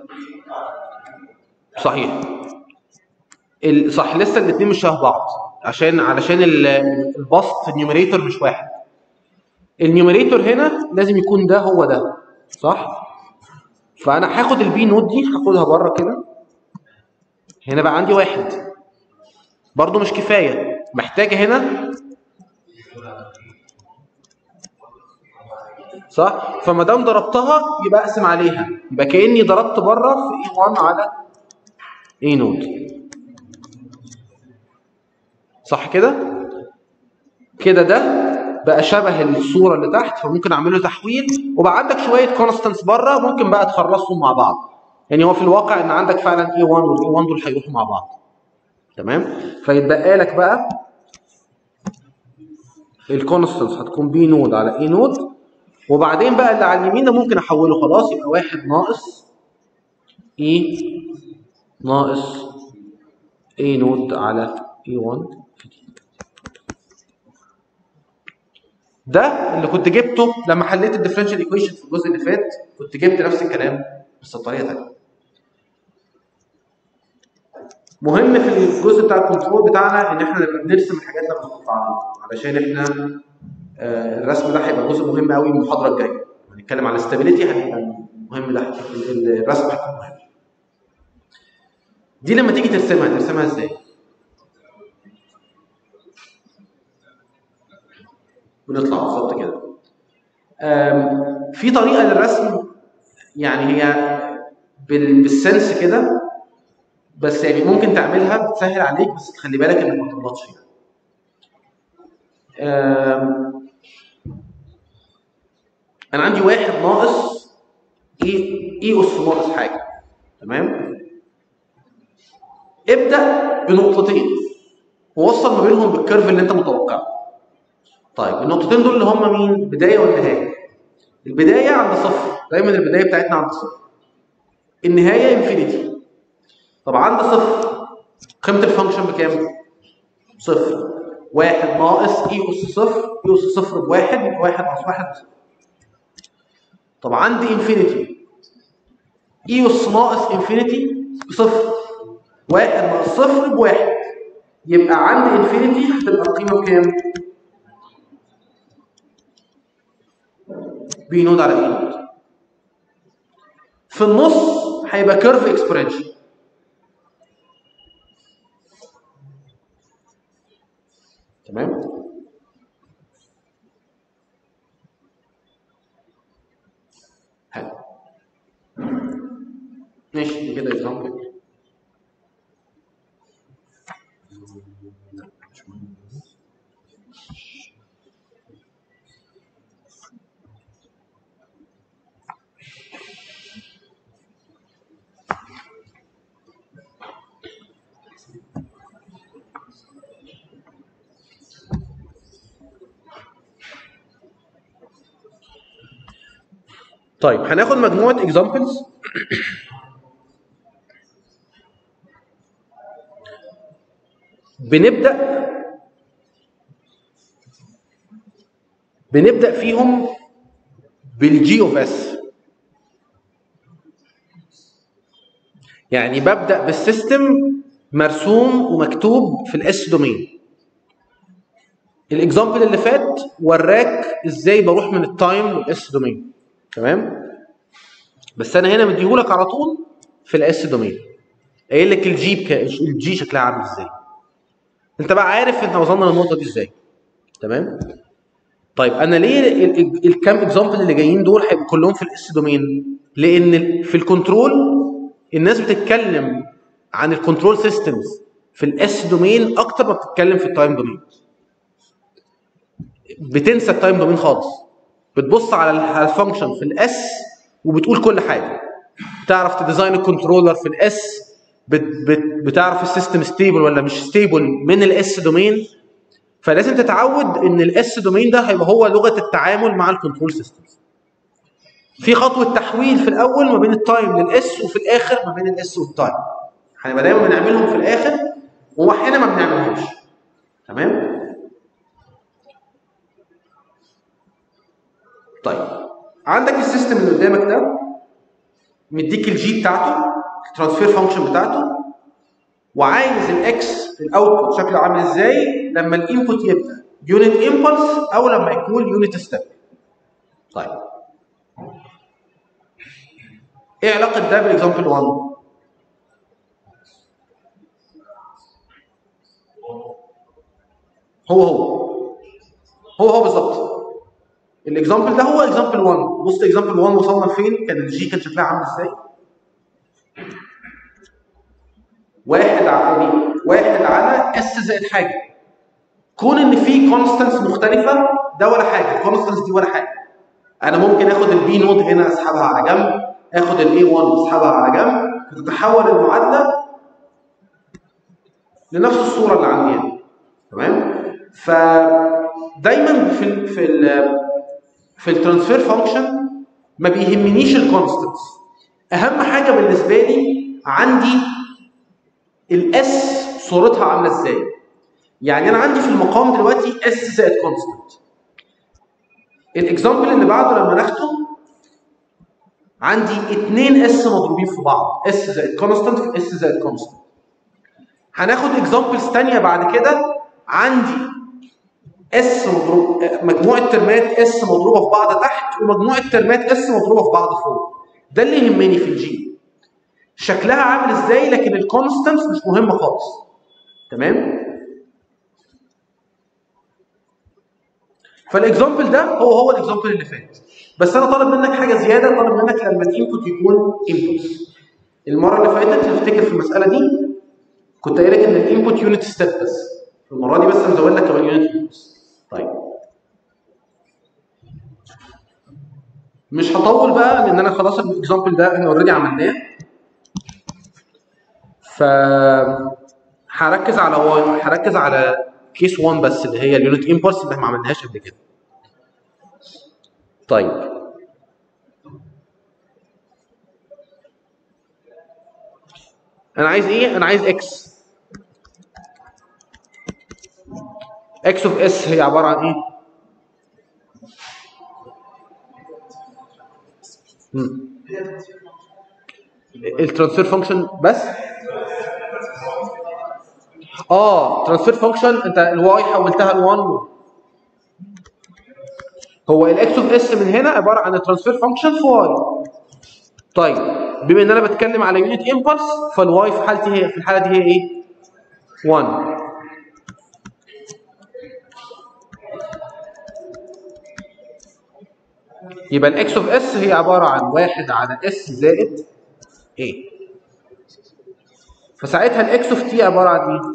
صحيح ال- صح لسه الاثنين مش شبه بعض عشان علشان ال- البسط النيوميريتور مش واحد النيوميريتور هنا لازم يكون ده هو ده صح فانا هاخد البي نوت دي هاخدها بره كده هنا بقى عندي واحد برضو مش كفايه محتاجه هنا صح فما دام ضربتها يبقى اقسم عليها يبقى كاني ضربت بره في اي 1 على اي نوت صح كده كده ده بقى شبه الصوره اللي تحت فممكن اعمل له تحويل وبقى عندك شويه كونستانتس بره ممكن بقى تخلصهم مع بعض يعني هو في الواقع ان عندك فعلا اي 1 والاي 1 دول هيروحوا مع بعض تمام فيتبقى لك بقى الكونستانتس هتكون بي نود على اي نود وبعدين بقى اللي على اليمين ده ممكن احوله خلاص يبقى واحد ناقص اي ناقص اي نود على اي 1 ده اللي كنت جبته لما حليت الديفرنشال ايكويشن في الجزء اللي فات كنت جبت نفس الكلام بس بطريقه ثانيه مهم في الجزء بتاع الكنترول بتاعنا ان احنا نبقى بنرسم الحاجات لما نحطها عليها علشان احنا آه، الرسم ده هيبقى جزء مهم قوي من المحاضره الجايه هنتكلم عن الاستابيليتي هيبقى مهم ده ال- ال- الرسم هيكون مهم دي لما تيجي ترسمها ترسمها ازاي؟ ونطلع بالظبط كده آم، في طريقه للرسم يعني هي بال- بالسنس كده بس يعني ممكن تعملها بتسهل عليك بس تخلي بالك انك ما تغلطش فيها آم، انا عندي واحد ناقص ايه ايه اس ناقص حاجه تمام ابدا بنقطتين ووصل ما بينهم بالكيرف اللي انت متوقعه طيب النقطتين دول اللي هم مين البدايه والنهايه البدايه عند صفر دايما البدايه بتاعتنا عند صفر النهايه انفينيتي طب عند صفر قيمه الفانكشن بكام صفر واحد ناقص اي اس صفر اي اس صفر بواحد يبقى واحد ناقص واحد بصفر طب عندي انفينيتي اي اس ناقص انفينيتي بصفر واحد ناقص صفر بواحد يبقى عندي انفينيتي هتبقى القيمه بكام؟ بي نود على اي نود في النص هيبقى كيرف اكسبوننشال تمام حلو ماشي كده اكزامبل طيب هناخد مجموعه اكزامبلز بنبدا بنبدا فيهم بالجي اوف اس يعني ببدا بالسيستم مرسوم ومكتوب في الاس دومين الاكزامبل اللي فات وراك ازاي بروح من التايم للاس دومين تمام بس انا هنا مديهولك على طول في الاس دومين قايل لك الجي بك... الجي شكلها عامل ازاي انت بقى عارف احنا وصلنا للنقطه دي ازاي تمام طيب انا ليه ال- ال- الكام اكزامبل اللي جايين دول هيبقوا كلهم في الاس دومين لان ال- في الكنترول الناس بتتكلم عن الكنترول سيستمز في الاس دومين اكتر ما بتتكلم في التايم دومين بتنسى التايم دومين خالص بتبص على ال- على الفانكشن في الاس وبتقول كل حاجه تعرف تديزاين الكنترولر في الاس بت بت بتعرف السيستم ستيبل ولا مش ستيبل من الاس دومين فلازم تتعود ان الاس دومين ده هيبقى هو لغه التعامل مع الكنترول سيستمز في خطوه تحويل في الاول ما بين التايم للاس وفي الاخر ما بين الاس والتايم هنبقى دايما بنعملهم في الاخر واحيانا ما بنعملهمش تمام طيب عندك السيستم اللي قدامك ده مديك الجي بتاعته الترانسفير فانكشن بتاعته وعايز الاكس الاوتبوت شكله عامل ازاي لما الانبوت يبقى يونت امبلس او لما يكون يونت ستيب طيب ايه علاقه ده بالاكزامبل 1 هو هو هو هو بالظبط الاكزامبل ده هو اكزامبل 1 بص اكزامبل 1 وصلنا لفين كان الجي كان شكلها عامل ازاي واحد على واحد على اس زائد حاجه كون ان في كونستنس مختلفه ده ولا حاجه الكونستنس دي ولا حاجه انا ممكن اخد البي نود هنا اسحبها على جنب اخد الاي 1 اسحبها على جنب فتتحول المعادله لنفس الصوره اللي عندي هنا تمام فدايما في ال في ال في الترانسفير فانكشن ما بيهمنيش الكونستنس اهم حاجه بالنسبه لي عندي الاس صورتها عامله ازاي يعني انا عندي في المقام دلوقتي اس زائد كونستنت الاكزامبل اللي بعده لما ناخده عندي اتنين اس مضروبين في بعض اس زائد كونستنت في اس زائد كونستنت هناخد اكزامبلز ثانيه بعد كده عندي اس مضروب مجموعه ترمات اس مضروبه في بعض تحت ومجموعه ترمات اس مضروبه في بعض فوق ده اللي يهمني في الجي شكلها عامل ازاي لكن الكونستنس مش مهم خالص تمام فالاكزامبل ده هو هو الاكزامبل اللي فات بس انا طالب منك حاجه زياده طالب منك لما الانبوت يكون انبوتس المره اللي فاتت تفتكر في المساله دي كنت قايل لك ان الانبوت يونت ستيب بس المره دي بس مزود لك كمان يونت انبوتس طيب مش هطول بقى لان انا خلاص الاكزامبل ده احنا اوريدي عملناه ف هركز على واي هركز على كيس 1 بس اللي هي اليونت امبولس اللي احنا ما عملناهاش قبل كده طيب انا عايز ايه انا عايز اكس اكس اوف اس هي عباره عن ايه الترانسفير فانكشن بس اه ترانسفير فانكشن انت الواي حولتها ل1 هو الاكس اوف اس من هنا عباره عن الترانسفير فانكشن في واي طيب بما ان انا بتكلم على يونت امبلس فالواي في حالتي هي في الحاله دي هي ايه 1 يبقى الاكس اوف اس هي عباره عن واحد على اس زائد ايه فساعتها الاكس اوف تي عباره عن ايه؟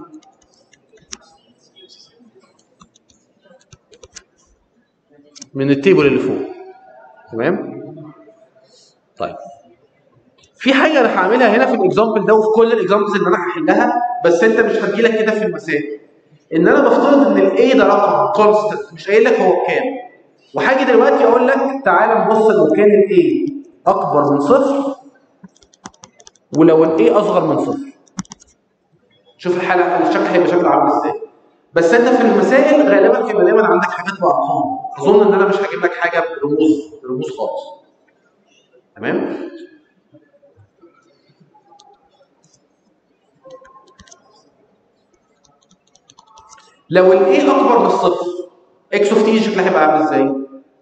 من التيبل اللي فوق تمام؟ طيب في حاجه انا هعملها هنا في الاكزامبل ده وفي كل الاكزامبلز اللي انا هحلها بس انت مش هتجيلك كده في المسائل ان انا بفترض ان الاي ده رقم كونستنت مش قايل لك هو بكام وهاجي دلوقتي اقول لك تعالى نبص لو كان الاي اكبر من صفر ولو الاي اصغر من صفر شوف الحاله الشكل هيبقى شكله عامل ازاي بس انت في المسائل غالبا هيبقى دايما عندك حاجات بارقام اظن ان انا مش هجيب لك حاجه برموز برموز خالص تمام لو الاي اكبر من الصفر اكس اوف تي شكلها هيبقى عامل ازاي؟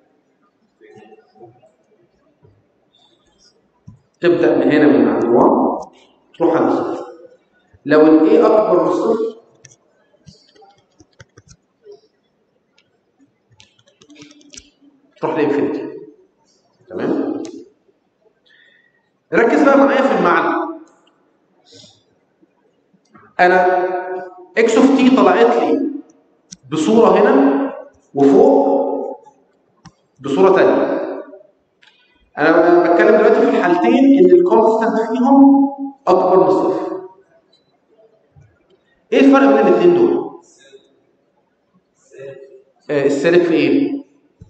تبدا من هنا من عند 1 تروح عند صفر لو الاي اكبر من صفر تروح لانفينيتي تمام ركز بقى معايا في المعنى انا اكس اوف تي طلعت لي بصوره هنا وفوق بصوره ثانيه انا بتكلم دلوقتي في الحالتين ان الكونستنت فيهم اكبر من صفر ايه الفرق بين الاثنين دول آه، السالك في ايه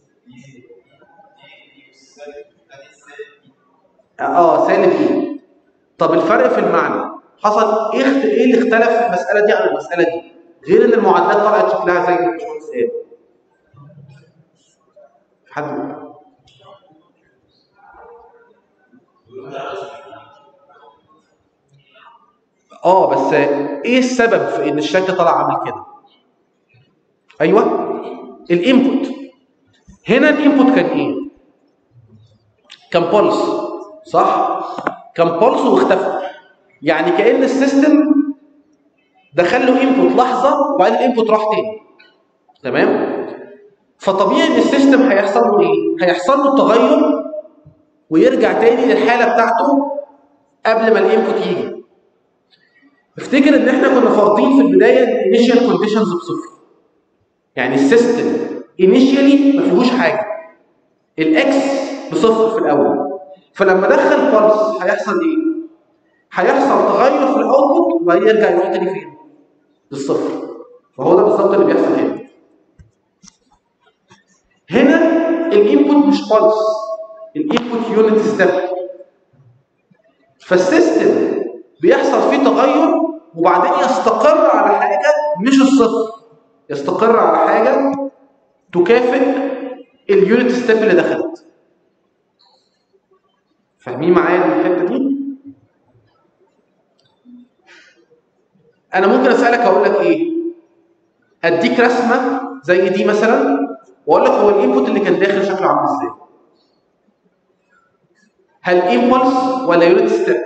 اه سالب ايه طب الفرق في المعنى حصل ايه اخت- ايه اللي اختلف في المساله دي عن المساله دي غير ان المعادلات طلعت شكلها زي ما الباشمهندس قال في حد اه بس ايه السبب في ان الشكل طلع عامل كده ايوه الانبوت هنا الانبوت كان ايه كان بولس صح كان بولس واختفى يعني كان السيستم دخل له انبوت لحظه وبعدين الانبوت راح تاني تمام فطبيعي ان السيستم هيحصل له ايه هيحصل له تغير ويرجع تاني للحاله بتاعته قبل ما الانبوت يجي افتكر ان احنا كنا فارضين في البدايه الانيشال كونديشنز بصفر يعني السيستم انيشيالي ما فيهوش حاجه الاكس بصفر في الاول فلما دخل بلس هيحصل ايه هيحصل تغير في الاوتبوت وبعدين يرجع يروح تاني فين للصفر فهو ده بالظبط اللي بيحصل هنا هنا الانبوت مش بلس الانبوت يونت ستيب فالسيستم بيحصل فيه تغير وبعدين يستقر على حاجه مش الصفر يستقر على حاجه تكافئ اليونت ستيب اللي دخلت فاهمين معايا الحته دي انا ممكن اسالك اقول لك ايه اديك رسمه زي دي مثلا واقول لك هو الانبوت اللي كان داخل شكله عامل ازاي هل امبلس ولا يونت ستيب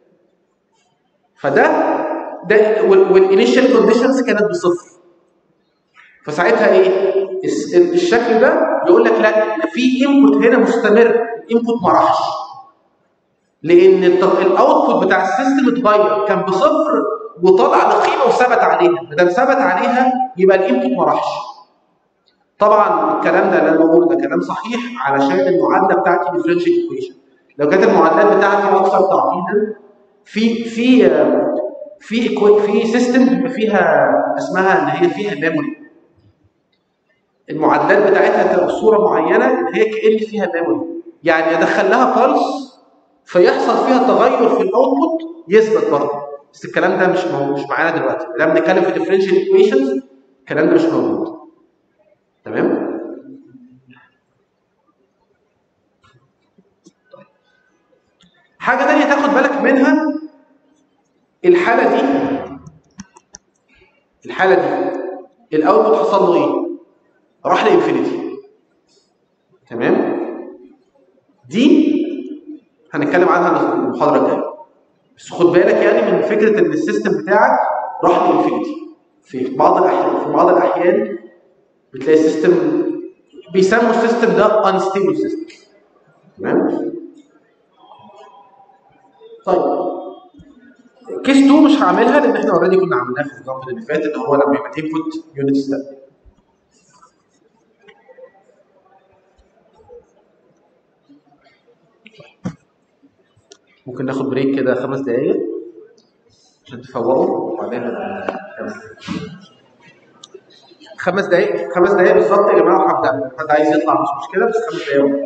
فده ده والانيشال كونديشنز كانت بصفر فساعتها ايه الس- الشكل ده يقول لك لا في انبوت هنا مستمر الانبوت ما راحش لان الاوتبوت بتاع السيستم اتغير كان بصفر وطلع لقيمه وثبت عليها ما دام ثبت عليها يبقى الانبوت ما راحش طبعا الكلام ده اللي انا بقوله ده كلام صحيح علشان المعادله بتاعتي ديفرنشال ايكويشن لو كانت المعادلات بتاعتي اكثر تعقيدا في في في إيكو- في سيستم بيبقى فيها اسمها ان هي فيها ميموري المعادلات بتاعتها تبقى بصوره معينه ان هي كان فيها ميموري يعني ادخل لها بلس فيحصل فيها تغير في الاوتبوت يثبت برضه بس الكلام ده مش مو- مش معانا دلوقتي لما بنتكلم في ديفرنشال ايكويشنز الكلام ده مش موجود تمام حاجه تانية تاخد بالك منها الحاله دي الحاله دي الاوتبوت حصل له ايه راح لانفينيتي تمام دي هنتكلم عنها المحاضره الجايه بس خد بالك يعني من فكره ان السيستم بتاعك راح لانفينيتي في بعض الاحيان في بعض الاحيان بتلاقي السيستم بيسموا السيستم ده unstable system تمام طيب كيس 2 مش هعملها لان احنا اوريدي كنا عملناها في النظام اللي فات اللي هو لما يبقى انبوت يونت ستيب ممكن ناخد بريك كده خمس دقايق عشان تفوقوا وبعدين نكمل. خمس دقايق خمس دقايق بالظبط يا جماعه وهبدا حد عايز يطلع مش مشكله بس خمس دقايق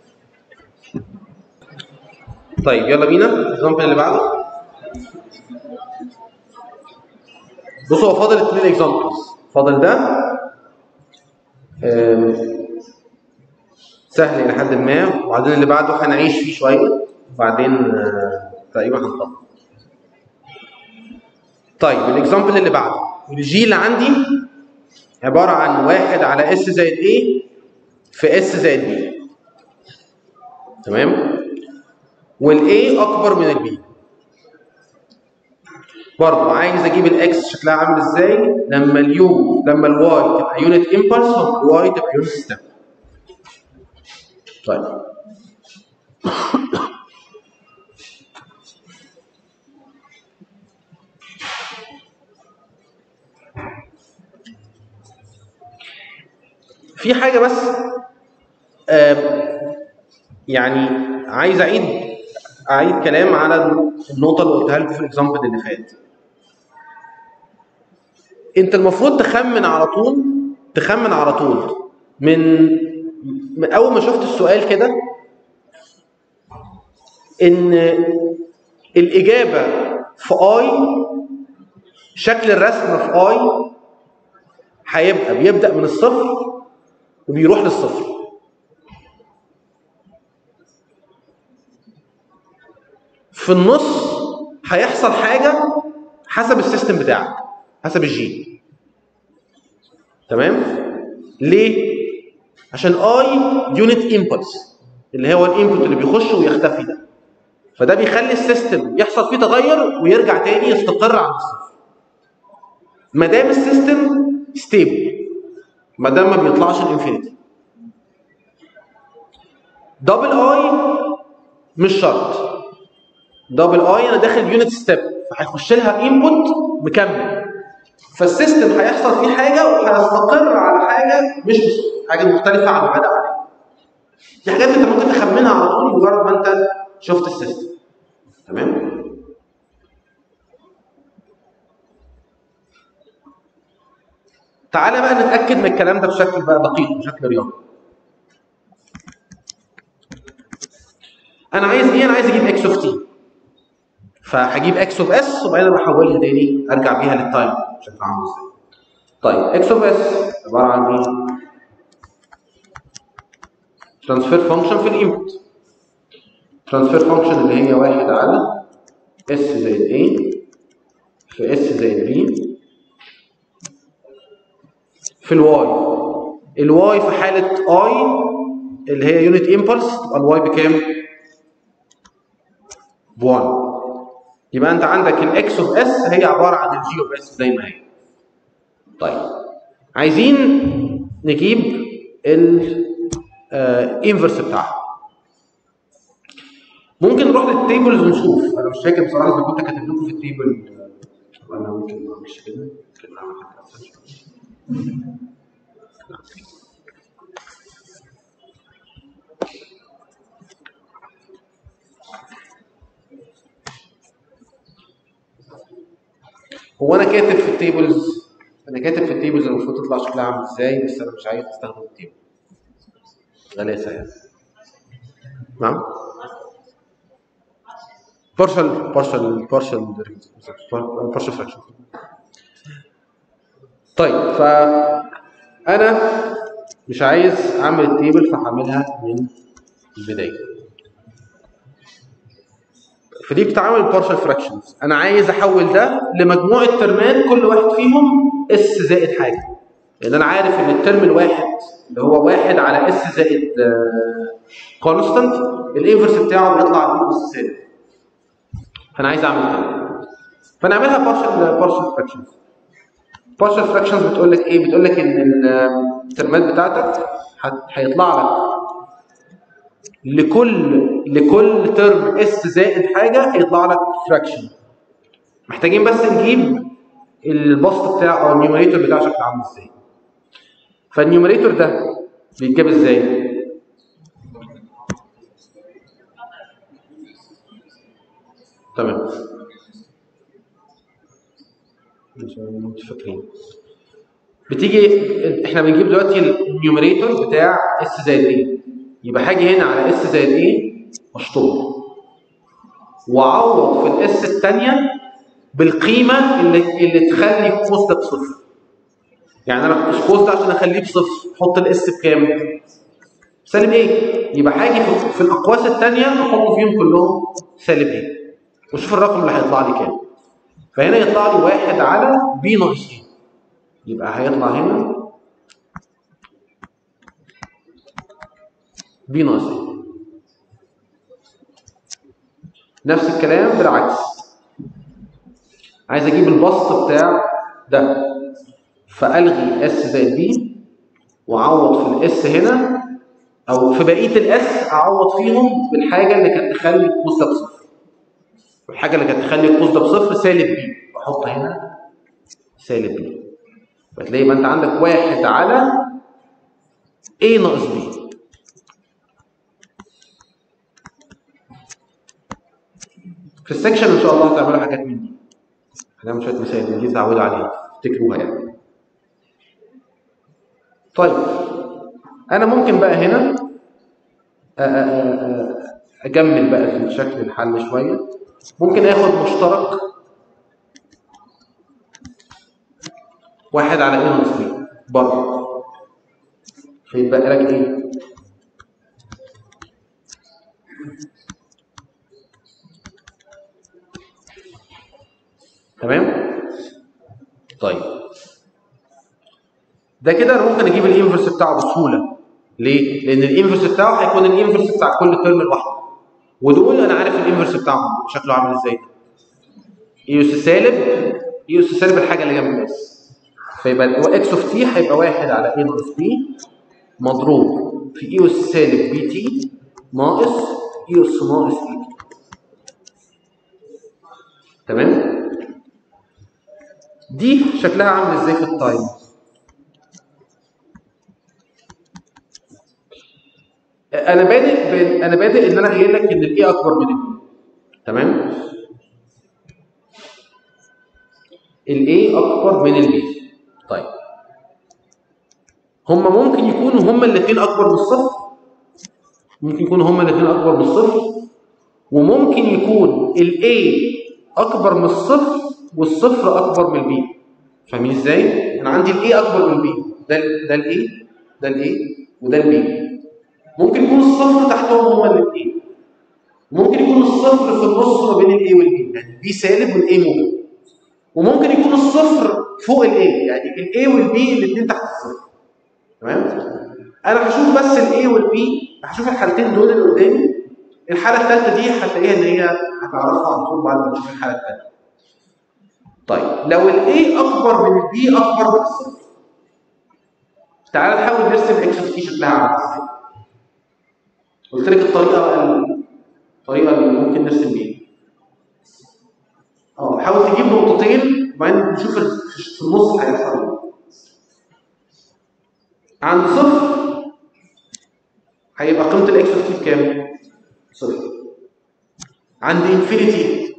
طيب يلا بينا الاكزامبل اللي بعده بصوا هو فاضل اثنين اكزامبلز فاضل ده آم، سهل الى حد ما وبعدين اللي بعده هنعيش فيه شويه وبعدين آه، تقريبا هنطلع طيب الاكزامبل اللي بعده الجي اللي عندي عباره عن واحد على اس زائد ايه في اس زائد بي تمام والاي اكبر من البي برضه عايز اجيب الاكس شكلها عامل ازاي لما اليو لما الواي تبقى يونت امبلس والواي تبقى يونت ستيب طيب في حاجه بس آم، يعني عايز اعيد اعيد كلام على النقطه اللي قلتها لكم في الاكزامبل اللي فات انت المفروض تخمن على طول تخمن على طول من من اول ما شفت السؤال كده ان الاجابه في اي شكل الرسم في اي هيبقى بيبدا من الصفر وبيروح للصفر في النص هيحصل حاجه حسب السيستم بتاعك حسب الجين تمام ليه عشان اي يونت امبلس اللي هو الانبوت اللي بيخش ويختفي ده فده بيخلي السيستم يحصل فيه تغير ويرجع تاني يستقر عند الصفر ما دام السيستم ستيبل ما دام ما بيطلعش الانفينيتي دبل اي مش شرط دبل اي انا داخل يونت ستيب فهيخش لها انبوت مكمل فالسيستم هيحصل فيه حاجه وهيستقر على حاجه مش بصفر حاجه مختلفه عن اللي بدا عليها دي حاجات انت ممكن تخمنها على طول مجرد ما انت شفت السيستم تمام تعالى بقى نتاكد من الكلام ده بشكل بقى دقيق بشكل رياضي انا عايز ايه انا عايز اجيب اكس اوف تي فهجيب اكس اوف اس وبعدين بحولها تاني ارجع بيها للتايم شكلها عامل ازاي طيب اكس اوف اس عباره عن ايه ترانسفير فانكشن في الانبوت ترانسفير فانكشن اللي هي واحد على اس زائد ايه في اس زائد بي في الواي الواي في حاله اي اللي هي يونت امبلس تبقى الواي بكام؟ ب 1 يبقى انت عندك الاكس اوف اس هي عباره عن الجي اوف اس زي ما هي طيب عايزين نجيب الانفرس بتاعها ممكن نروح للتيبلز ونشوف انا مش فاكر بصراحه اذا كنت كاتب لكم في التيبل طب انا ممكن ما اعملش كده ممكن اعمل حاجه أحسن شوية. هو انا كاتب في التيبلز انا كاتب في التيبلز المفروض تطلع شكلها عامل ازاي بس انا مش عايز استخدم التيبل غلاسه يعني نعم partial partial partial partial fraction طيب فانا مش عايز اعمل التيبل فهعملها من البدايه فدي بتتعامل بارشال فراكشنز انا عايز احول ده لمجموعه ترمات كل واحد فيهم اس زائد حاجه لان انا عارف ان الترم الواحد اللي هو واحد على اس زائد كونستانت الانفرس بتاعه بيطلع على اس سالب فانا عايز اعمل كده فنعملها بارشال بارشال فراكشنز بارشال فراكشنز بتقول لك ايه بتقول لك ان الترمات بتاعتك هت- هيطلع لك لكل لكل ترم اس زائد حاجه هيطلع لك فراكشن محتاجين بس نجيب البسط بتاع او النيوميريتور بتاعه شكله عامل ازاي فالنيوميريتور ده بيتجاب ازاي تمام مش فاكرين بتيجي احنا بنجيب دلوقتي النيوميريتور بتاع اس زائد ايه يبقى هاجي هنا على اس زائد ايه اشطبه واعوض في الاس الثانيه بالقيمه اللي اللي تخلي القوس ده بصفر يعني انا القوس ده عشان اخليه بصفر احط الاس بكام؟ سالب ايه؟ يبقى هاجي في, في الاقواس الثانيه احط فيهم كلهم سالب ايه وشوف الرقم اللي هيطلع لي كام فهنا يطلع لي واحد على بي ناقص ايه يبقى هيطلع هنا بي ناقص ايه نفس الكلام بالعكس عايز اجيب البسط بتاع ده فالغي اس زائد بي واعوض في الاس هنا او في بقيه الاس اعوض فيهم بالحاجه اللي كانت تخلي القوس ده بصفر والحاجه اللي كانت تخلي القوس ده بصفر سالب بي واحط هنا سالب بي فتلاقي يبقى انت عندك واحد على A ناقص B في السكشن ان شاء الله هتعملوا حاجات من دي هنعمل شويه مسائل من دي تعودوا عليها افتكروها يعني طيب انا ممكن بقى هنا أ- أ- أ- اجمل بقى في شكل الحل شويه ممكن اخد مشترك واحد على ايه ناقص بي بره فيتبقى لك ايه تمام طيب ده كده انا ممكن اجيب الانفرس بتاعه بسهوله ليه لان الانفرس بتاعه هيكون الانفرس بتاع كل ترم لوحده ودول انا عارف الانفرس بتاعهم شكله عامل ازاي اي اس سالب اي اس سالب الحاجه اللي جنب الاس فيبقى هو اكس اوف تي هيبقى واحد على اي ناقص بي مضروب في اي اس سالب بي تي ناقص اي اس ناقص اي تي تمام دي شكلها عامل ازاي في التايم انا بادئ ب... انا بادئ ان انا قايل لك ان الاي اكبر من البي تمام الاي اكبر من البي طيب هما ممكن يكونوا هما الاثنين اكبر من الصفر ممكن يكونوا هما الاثنين اكبر من الصفر وممكن يكون الاي اكبر من الصفر والصفر اكبر من البي فاهمين ازاي انا عندي الاي اكبر من البي ده ال- ده الاي ده الاي وده البي ممكن يكون الصفر تحتهم هما الاثنين ممكن يكون الصفر في النص ما بين الاي والبي يعني البي سالب والاي موجب وممكن يكون الصفر فوق الاي يعني الاي والبي الاثنين تحت الصفر تمام انا هشوف بس الاي والبي هشوف الحالتين دول اللي قدامي الحاله الثالثه دي هتلاقيها ان هي هتعرفها على طول بعد ما تشوف الحاله الثالثه طيب لو الاي اكبر من البي اكبر من الصفر تعال نحاول نرسم اكس اوف تي شكلها عامل ازاي قلت لك الطريقه الطريقه اللي ممكن نرسم بيها اه حاول تجيب نقطتين وبعدين نشوف ال- في النص هيحصل ايه عند صفر هيبقى قيمه الاكس اوف تي بكام؟ صفر عند انفينيتي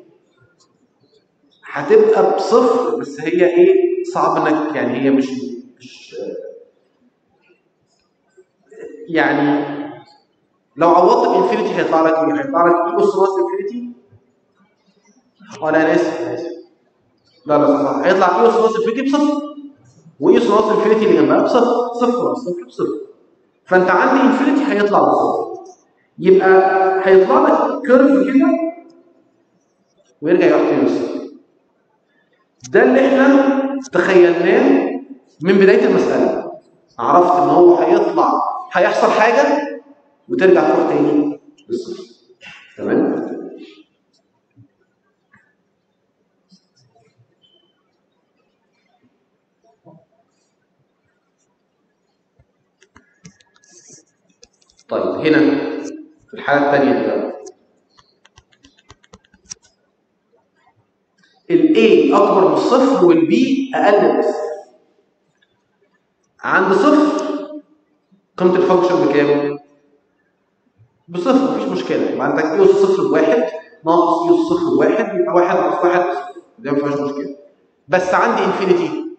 هتبقى بصفر بس هي ايه صعب انك يعني هي مش مش يعني لو عوضت بانفينيتي هيطلع لك ايه؟ هيطلع لك ايه اس ناقص انفينيتي؟ اه لا انا اسف انا اسف لا لا صح صح هيطلع ايه اس ناقص انفينيتي بصفر وايه اس ناقص انفينيتي اللي جنبها بصفر صفر ناقص صفر بصفر فانت عندي انفينيتي هيطلع بصفر يبقى هيطلع لك كيرف كده ويرجع يروح تاني بصفر ده اللي احنا تخيلناه من بدايه المساله عرفت ان هو هيطلع هيحصل حاجه وترجع تروح تاني للصفر تمام طيب هنا في الحاله الثانيه بقى الاي اكبر من الصفر والبي اقل من الصفر عند صفر قيمه الفانكشن بكام؟ بصفر مفيش مشكله يبقى عندك اي اس صفر بواحد ناقص اي اس صفر بواحد يبقى واحد ناقص واحد بصفر ده مفيهاش مشكله بس عندي انفينيتي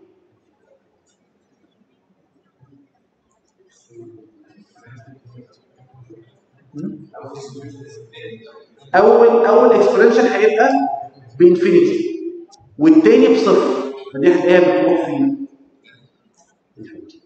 اول اول اكسبرينشن هيبقى بانفينيتي والتاني بصفر فدي هتلاقيها بتروح فين؟ انفينيتي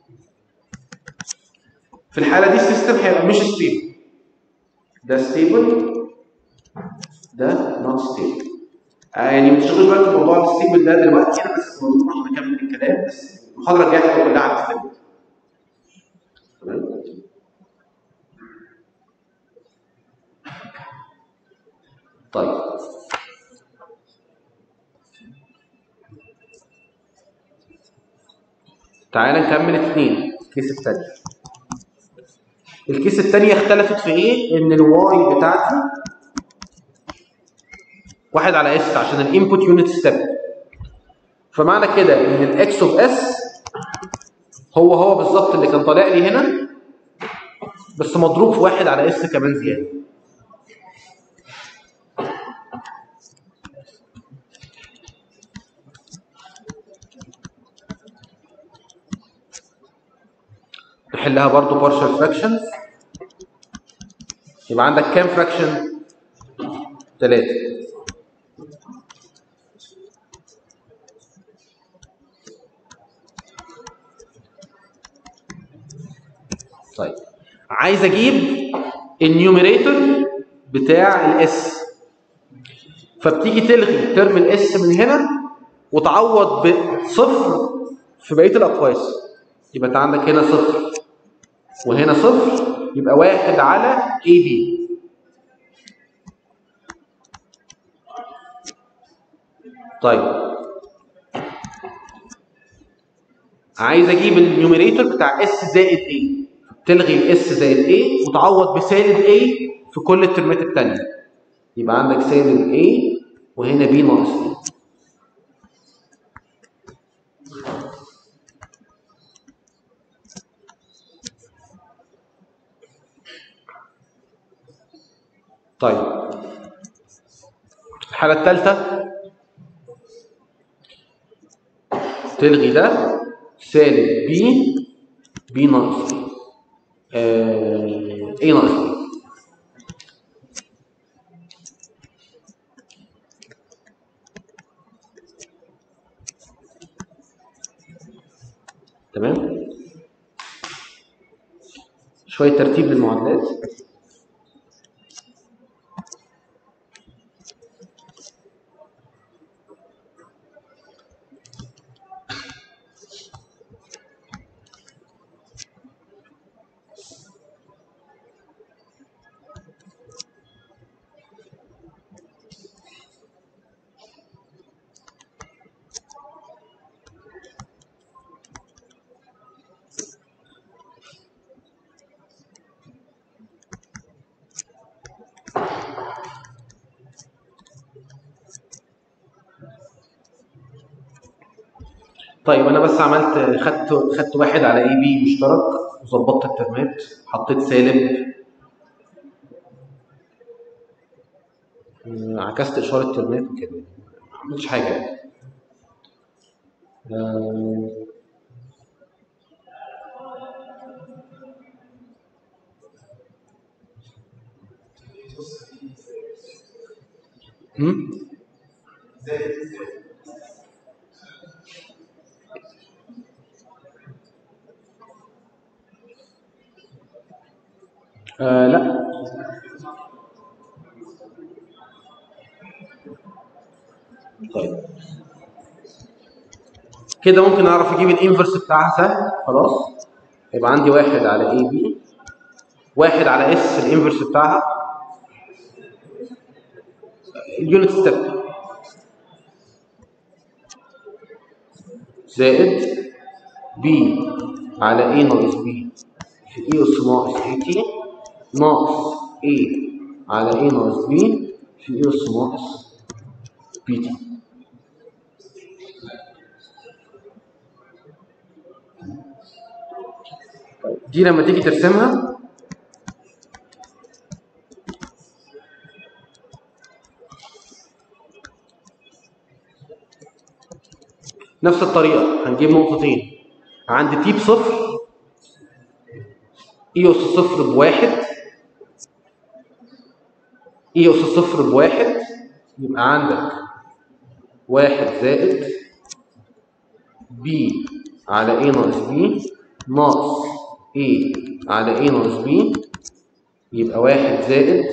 في الحاله دي السيستم هيبقى مش ستيبل ده ستيبل ده نوت ستيبل يعني ما تشغلش بالك في موضوع الستيبل ده دلوقتي انا بس نروح نكمل الكلام بس المحاضره الجايه هتبقى كلها عن الستيبل تمام تعالى نكمل اثنين الكيس الثانيه الكيس الثانيه اختلفت في ايه ان الواي بتاعتي واحد على اس عشان الانبوت يونت ستيب فمعنى كده ان الاكس اوف اس هو هو بالظبط اللي كان طالع لي هنا بس مضروب في واحد على اس كمان زياده نحلها برضو partial fractions يبقى عندك كام fraction؟ ثلاثة طيب عايز اجيب النيوميريتور بتاع الاس فبتيجي تلغي ترم الاس من هنا وتعوض بصفر في بقيه الاقواس يبقى انت عندك هنا صفر وهنا صفر يبقى واحد على اي بي طيب عايز اجيب النيوميريتور بتاع اس زائد ايه تلغي الاس زائد ايه وتعوض بسالب ايه في كل الترمات الثانيه يبقى عندك سالب ايه وهنا بي ناقص ايه طيب الحالة الثالثة تلغي ده سالب بي بي ناقص ايه ايه ناقص ايه تمام شوية ترتيب للمعادلات طيب انا بس عملت خدت خدت واحد على اي بي مشترك وظبطت الترمات حطيت سالب آه، عكست اشاره الترمات وكده ما عملتش حاجه يعني. آه، هم؟ آه لا طيب كده ممكن اعرف اجيب الانفرس بتاعها سهل خلاص يبقى عندي واحد على اي بي واحد على اس الانفرس بتاعها اليونت ستيب زائد بي على اي ناقص بي في اي اس ناقص اي تي ناقص اي على اي ناقص بي في اي اس ناقص بي تي طيب دي لما تيجي ترسمها نفس الطريقة هنجيب نقطتين عند تي بصفر اي اس صفر بواحد اي اس صفر بواحد يبقى عندك واحد زائد بي على اي ناقص بي ناقص اي على اي ناقص بي يبقى واحد زائد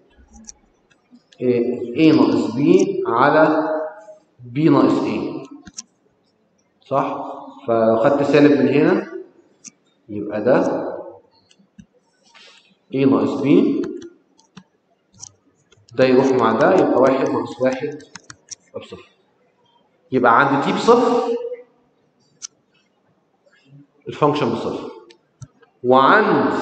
اي ناقص بي على بي ناقص اي صح؟ فلو خدت سالب من هنا يبقى ده a ناقص b ده يروح مع ده يبقى واحد ناقص واحد يبقى بصفر يبقى عند t بصفر الفانكشن بصفر وعند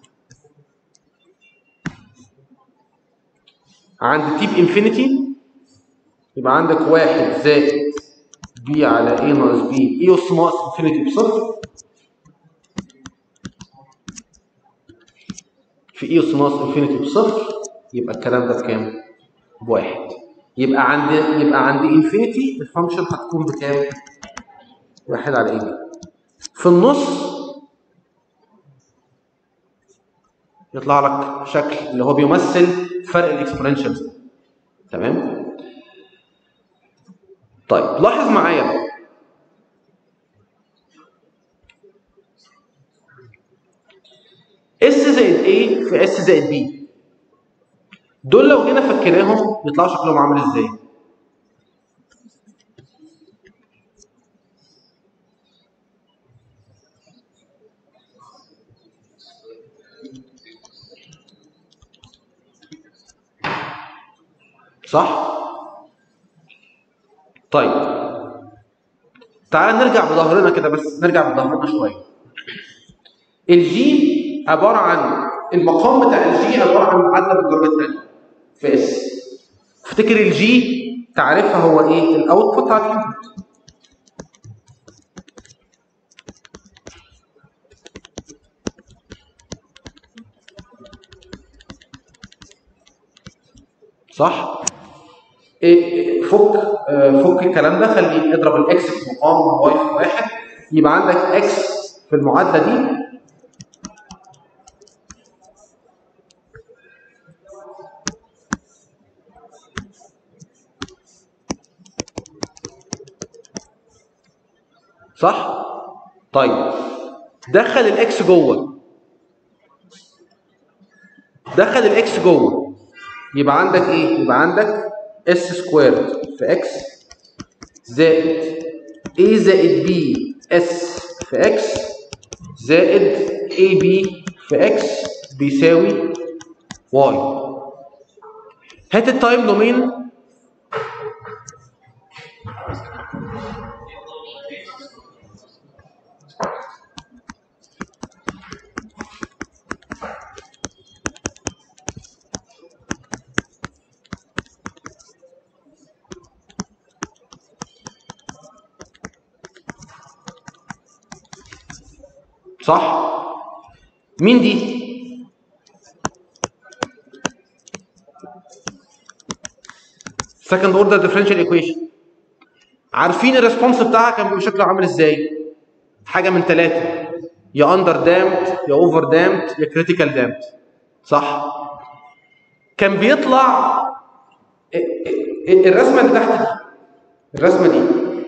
عند تيب انفينيتي يبقى عندك واحد زائد بي على اي ناقص بي اي اس ناقص انفينيتي بصفر في اي اس ناقص انفينيتي بصفر يبقى الكلام ده بكام؟ بواحد يبقى عند يبقى عند انفينيتي الفانكشن هتكون بكام؟ واحد على اي بي في النص يطلع لك شكل اللي هو بيمثل فرق الاكسبوننشالز تمام طيب لاحظ معايا بقى اس زائد A في اس زائد B دول لو جينا فكيناهم يطلعوا شكلهم عامل ازاي؟ صح؟ طيب تعال نرجع بظهرنا كده بس نرجع بظهرنا شويه الجي عباره عن المقام بتاع الجي عباره عن معادله بالدرجه الثانيه في اس افتكر الجي تعرفها هو ايه الاوتبوت بتاع الانبوت صح إيه فك آه، فك الكلام ده خلي اضرب الاكس في مقام واي في واحد يبقى عندك اكس في المعادله دي صح؟ طيب دخل الاكس جوه دخل الاكس جوه يبقى عندك ايه؟ يبقى عندك اس سكويرد في اكس زائد a زائد b اس في اكس زائد ab في اكس بيساوي y هات التايم دومين صح؟ مين دي؟ second order differential equation عارفين الريسبونس بتاعها كان بيبقى شكله عامل ازاي؟ حاجه من ثلاثه يا اندر دامد يا اوفر دامد يا كريتيكال دامد صح؟ كان بيطلع الرسمه اللي تحت دي الرسمه دي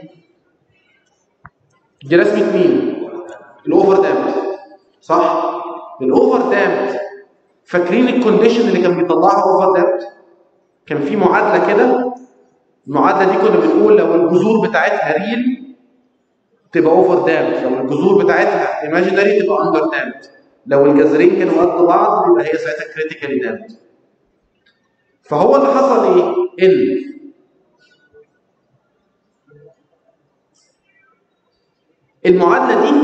دي رسمه مين؟ الاوفر دامد صح؟ الاوفر دامد فاكرين الكونديشن اللي كان بيطلعها اوفر دامد؟ كان في معادله كده المعادله دي كنا بنقول لو الجذور بتاعتها ريل تبقى اوفر دامد لو الجذور بتاعتها ايماجينري تبقى اندر دامد لو الجذرين كانوا قد بعض يبقى هي ساعتها كريتيكالي دامد فهو اللي حصل ايه؟ ان المعادله دي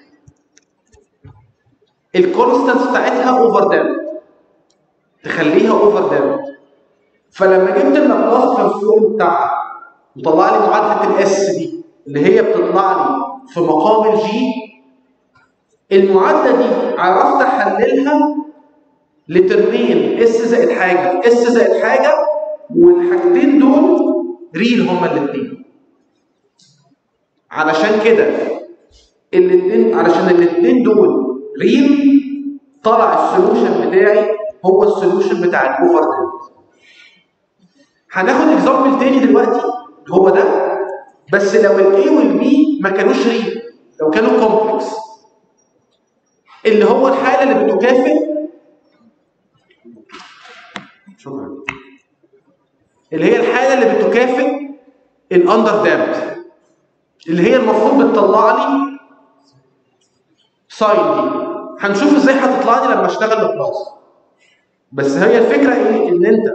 الكونستانس بتاعتها اوفر دامد تخليها اوفر دامد فلما جبت اللابلاس ترانسفورم بتاعها وطلع لي معادله الاس دي اللي هي بتطلع لي في مقام الجي المعادله دي عرفت احللها لترمين اس زائد حاجه اس زائد حاجه والحاجتين دول ريل هما الاثنين علشان كده الاثنين علشان الاثنين دول ريل طلع السولوشن بتاعي هو السولوشن بتاع الاوفر دامد هناخد اكزامبل تاني دلوقتي هو ده بس لو الاي والبي ما كانوش ريل لو كانوا كومبلكس اللي هو الحاله اللي بتكافئ شكرا اللي هي الحاله اللي بتكافئ الاندر دامد اللي هي المفروض بتطلع لي ساين دي هنشوف ازاي هتطلع لي لما اشتغل ببلاس بس هي الفكره ايه ان انت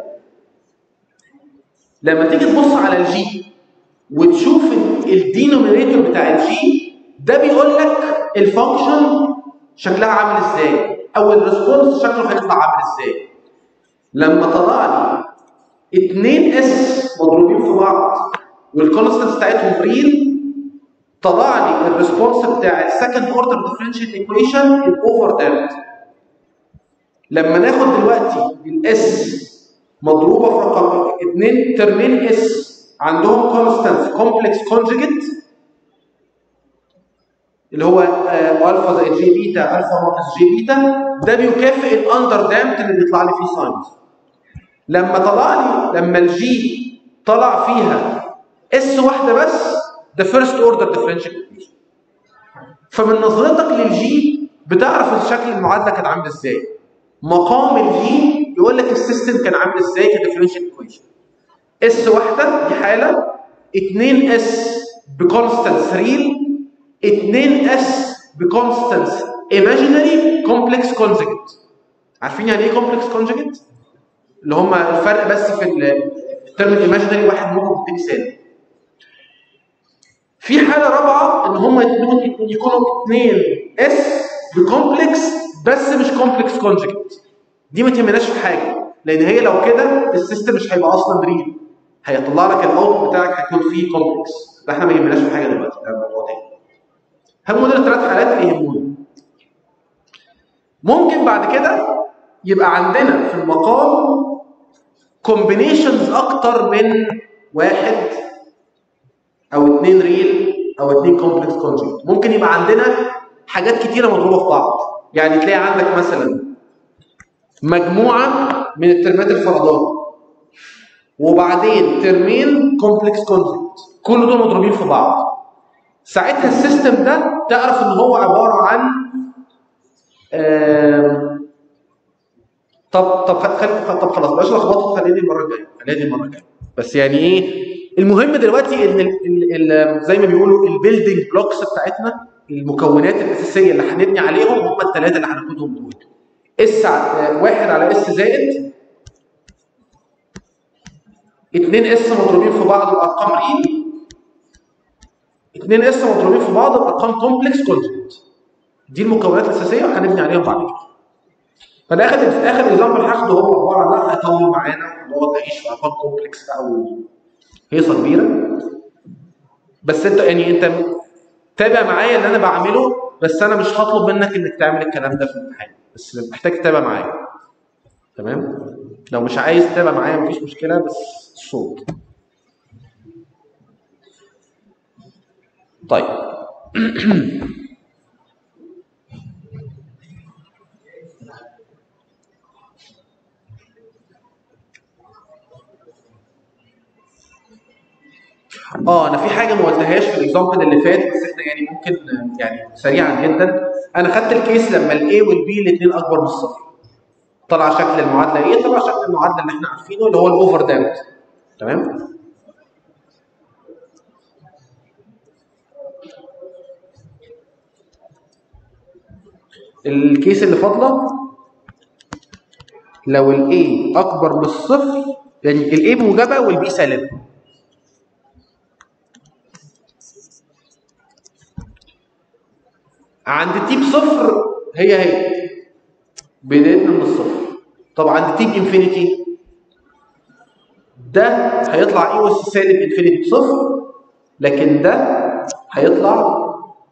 لما تيجي تبص على الجي وتشوف الدينومينيتور بتاع الجي ده بيقول لك الفانكشن شكلها عامل ازاي او الريسبونس شكله هيطلع عامل ازاي لما طلع لي 2 اس مضروبين في بعض والكونستنس بتاعتهم ريل طلع لي الريسبونس بتاع السكند اوردر ديفرنشال ايكويشن الاوفر دامت لما ناخد دلوقتي الاس مضروبه في رقم 2 ترمين اس عندهم كونستنس كومبلكس كونجوجيت اللي هو آه، الفا زائد جي بيتا الفا ناقص جي بيتا ده بيكافئ الاندر دامت اللي بيطلع لي فيه ساينز لما طلع لي لما الجي طلع فيها اس واحده بس ده فيرست اوردر ديفرنشال ايكويشن فمن نظرتك للجي بتعرف شكل المعادله كانت عامله ازاي مقام الجي يقول لك السيستم كان عامل ازاي كديفرنشال ايكويشن اس واحده دي حاله 2 اس بكونستانس ريل 2 اس بكونستانس ايماجينري كومبلكس كونجكت عارفين يعني ايه كومبلكس كونجكت اللي هم الفرق بس في ال- الترم الايماجينري واحد ممكن يديك مثال في حاله رابعه ان هم ممكن يكونوا 2 اس بكومبلكس بس مش كومبلكس كونجكت دي ما تهمناش في حاجه لان هي لو كده السيستم مش هيبقى اصلا ريل هيطلع لك الاوت بتاعك هيكون فيه كومبلكس ده احنا ما يهمناش في حاجه دلوقتي ده موضوع تاني هم دول الثلاث حالات اللي يهمونا ممكن بعد كده يبقى عندنا في المقام كومبينيشنز اكتر من واحد او اثنين ريل او اثنين كومبلكس كونجكت ممكن يبقى عندنا حاجات كتيره مضروبه في بعض يعني تلاقي عندك مثلا مجموعه من الترمات الفرضانه وبعدين ترمين كومبلكس كونجكت كل دول مضروبين في بعض ساعتها السيستم ده تعرف ان هو عباره عن آم، طب طب خل... خل... طب خلاص بلاش لخبطه خليني المره الجايه خليني المره الجايه بس يعني ايه المهم دلوقتي ان ال... ال... ال... زي ما بيقولوا البيلدنج بلوكس بتاعتنا المكونات الاساسيه اللي هنبني عليهم هم الثلاثه اللي هناخدهم دول اس ع- واحد على اس زائد 2 اس مضروبين في بعض الارقام ريل 2 اس مضروبين في بعض الارقام كومبلكس كونجكت دي المكونات الاساسيه وهنبني عليهم بعد كده فانا اخر اخر اكزامبل هاخده هو عباره عن ده هيطول معانا ونقعد نعيش في ارقام كومبلكس بقى وهيصه كبيره بس انت يعني انت تابع معايا اللي انا بعمله بس انا مش هطلب منك انك تعمل الكلام ده في الامتحان بس محتاج تتابع معايا تمام لو مش عايز تتابع معايا مفيش مشكله بس الصوت طيب اه انا في حاجه ما قلتهاش في الاكزامبل اللي فات بس احنا يعني ممكن آه، يعني سريعا جدا انا خدت الكيس لما الاي والبي الاثنين اكبر من الصفر طلع شكل المعادله ايه؟ طلع شكل المعادله اللي احنا عارفينه اللي هو الاوفر دامت تمام؟ الكيس اللي فاضله لو الاي اكبر من الصفر يعني الاي موجبه والبي سالبه عند تي بصفر هي هي بدايتنا من الصفر طب عند تي بانفينيتي ده هيطلع اي اس سالب انفينيتي بصفر لكن ده هيطلع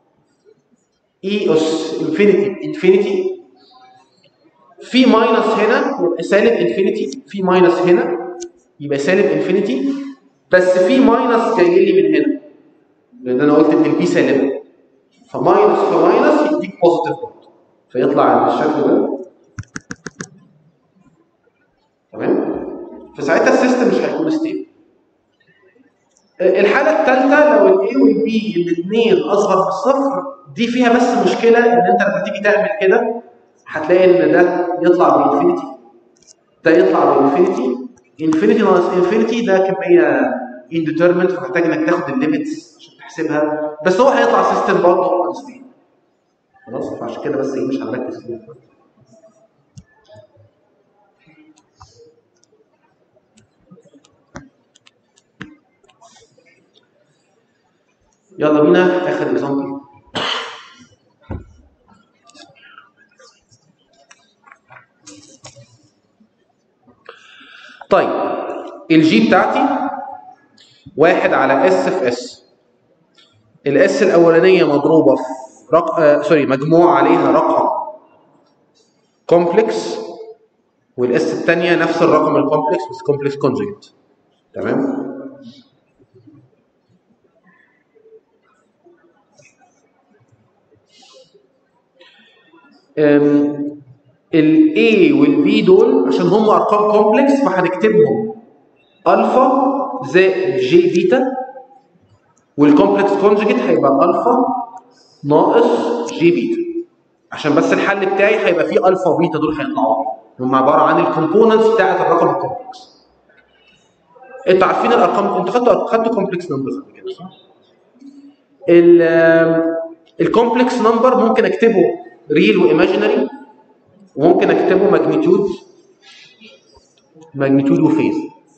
اي اس انفينيتي انفينيتي في ماينس هنا يبقى سالب انفينيتي في ماينس هنا يبقى سالب انفينيتي بس في ماينس جاي لي من هنا لان انا قلت ان البي سالبه فماينس في ماينس يديك بوزيتيف برضه فيطلع بالشكل ده تمام فساعتها السيستم مش هيكون ستيبل الحاله الثالثه لو الاي والبي الاثنين اصغر من الصفر دي فيها بس مشكله ان انت لما تيجي تعمل كده هتلاقي ان ده يطلع بانفينيتي ده يطلع بانفينيتي انفينيتي ناقص انفينيتي ده كميه انديترمنت فمحتاج انك تاخد الليميتس عشان تحسبها بس هو هيطلع سيستم برضه انستيبل خلاص فعشان كده بس ايه مش هنركز فيه يلا بينا اخر اكزامبل الجي بتاعتي واحد على اس في اس الاس الاولانيه مضروبه في رق... آه سوري مجموع عليها رقم كومبلكس والاس الثانيه نفس الرقم الكومبلكس بس كومبلكس كونجوجيت تمام ال A وال B دول عشان هم ارقام كومبلكس فهنكتبهم الفا زائد جي بيتا والكومبلكس كونجوجيت هيبقى الفا ناقص جي بيتا عشان بس الحل بتاعي هيبقى فيه الفا وبيتا دول هيطلعوا هم عباره عن الكومبوننتس بتاعت الرقم الكومبلكس انتوا عارفين الارقام انتوا خدتوا خدتوا كومبلكس نمبرز قبل كده صح؟ الكومبلكس نمبر ممكن اكتبه ريل وايماجينري وممكن اكتبه ماجنتيود ماجنتيود وفيز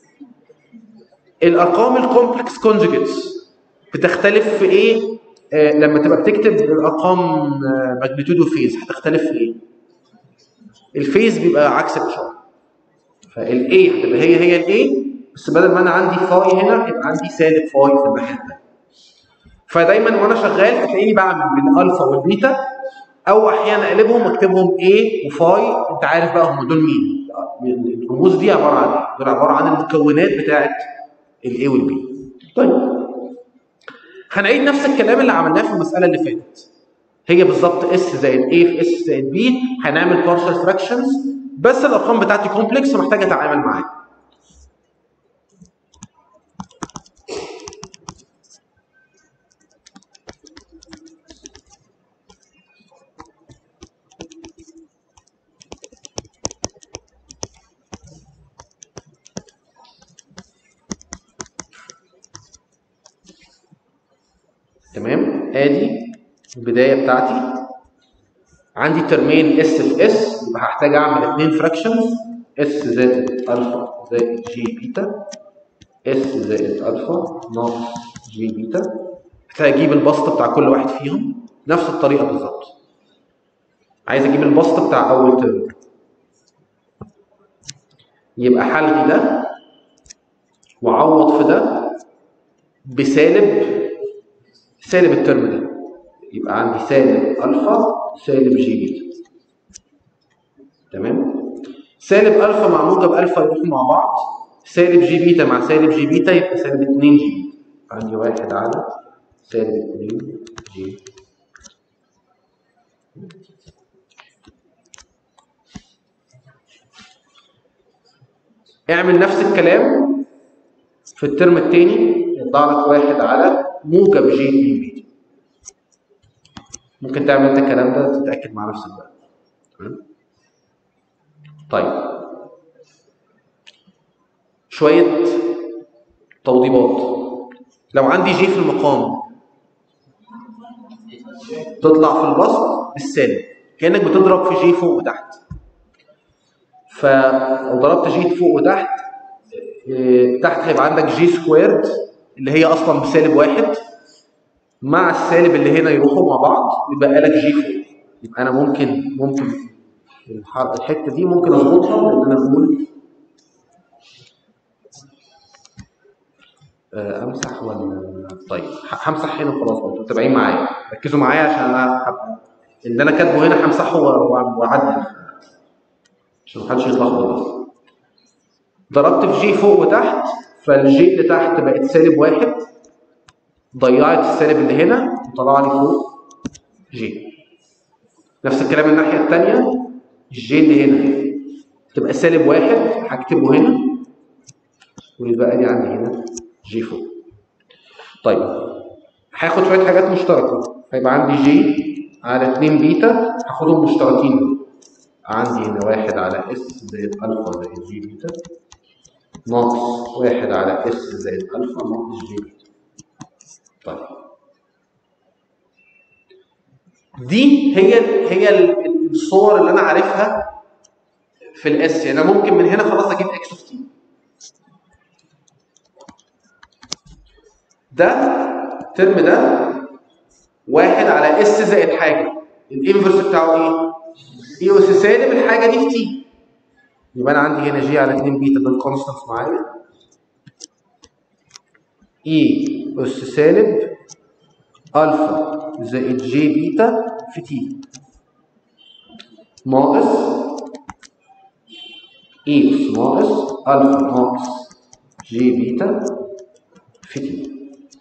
الارقام الكومبلكس كونجوجيتس بتختلف في ايه آه لما تبقى بتكتب الارقام ماجنتيود وفيز هتختلف في ايه الفيز بيبقى عكس الاشاره فالاي هتبقى هي هي الاي بس بدل ما انا عندي فاي هنا يبقى عندي سالب فاي في الناحيه الثانيه فدايما وانا شغال هتلاقيني بعمل بالالفا والبيتا او احيانا اقلبهم واكتبهم A وفاي انت عارف بقى هم دول مين الرموز دي عباره عن ايه؟ دول عباره عن المكونات بتاعه الاي والبي طيب هنعيد نفس الكلام اللي عملناه في المساله اللي فاتت هي بالظبط اس زائد A في اس زائد B هنعمل بارشال فراكشنز بس الارقام بتاعتي كومبلكس ومحتاج اتعامل معاها تمام ادي البدايه بتاعتي عندي ترمين اس في اس يبقى هحتاج اعمل اثنين فراكشنز اس زائد الفا زائد جي بيتا اس زائد الفا ناقص جي بيتا محتاج اجيب البسط بتاع كل واحد فيهم نفس الطريقه بالظبط عايز اجيب البسط بتاع اول ترم يبقى هلغي ده واعوض في ده بسالب سالب الترم ده يبقى عندي سالب الفا سالب جي بيتا تمام سالب الفا مع موجب الفا يروحوا مع بعض سالب جي بيتا مع سالب جي بيتا يبقى سالب 2 جي بيتا عندي واحد على سالب 2 جي اعمل نفس الكلام في الترم الثاني يطلع لك واحد على موجب جي بي بي ممكن تعمل انت الكلام ده تتاكد مع نفسك بقى تمام طيب شويه توضيبات لو عندي جي في المقام تطلع في البسط بالسالب كانك بتضرب في جي فوق وتحت فلو ضربت جي فوق وتحت تحت هيبقى عندك جي سكويرد اللي هي اصلا بسالب واحد مع السالب اللي هنا يروحوا مع بعض يبقى لك جي فوق يبقى انا ممكن ممكن الحته دي ممكن اظبطها بان انا اقول امسح ولا طيب همسح هنا خلاص انتوا متابعين معايا ركزوا معايا عشان انا حب... اللي انا كاتبه هنا همسحه واعدل عشان محدش يتلخبط بس ضربت في جي فوق وتحت فالجي اللي تحت بقت سالب واحد ضيعت السالب اللي هنا وطلع لي فوق جي نفس الكلام الناحيه الثانيه الجي اللي هنا تبقى سالب واحد هكتبه هنا ويبقى لي عندي هنا جي فوق طيب هاخد شويه حاجات مشتركه هيبقى عندي جي على 2 بيتا هاخدهم مشتركين عندي هنا واحد على اس زائد الفا زائد جي بيتا ناقص واحد على اس زائد الفا ناقص جي بيتا طيب دي هي هي الصور اللي انا عارفها في الاس يعني انا ممكن من هنا خلاص اجيب اكس اوف تي ده الترم ده واحد على اس زائد حاجه الانفرس بتاعه ايه؟ اي اس سالب الحاجه دي في تي يبقى انا عندي هنا جي على 2 بيتا ده الكونستنت معايا اي اس سالب الفا زائد جي بيتا في تي ناقص اي اس ناقص الفا ناقص جي بيتا في تي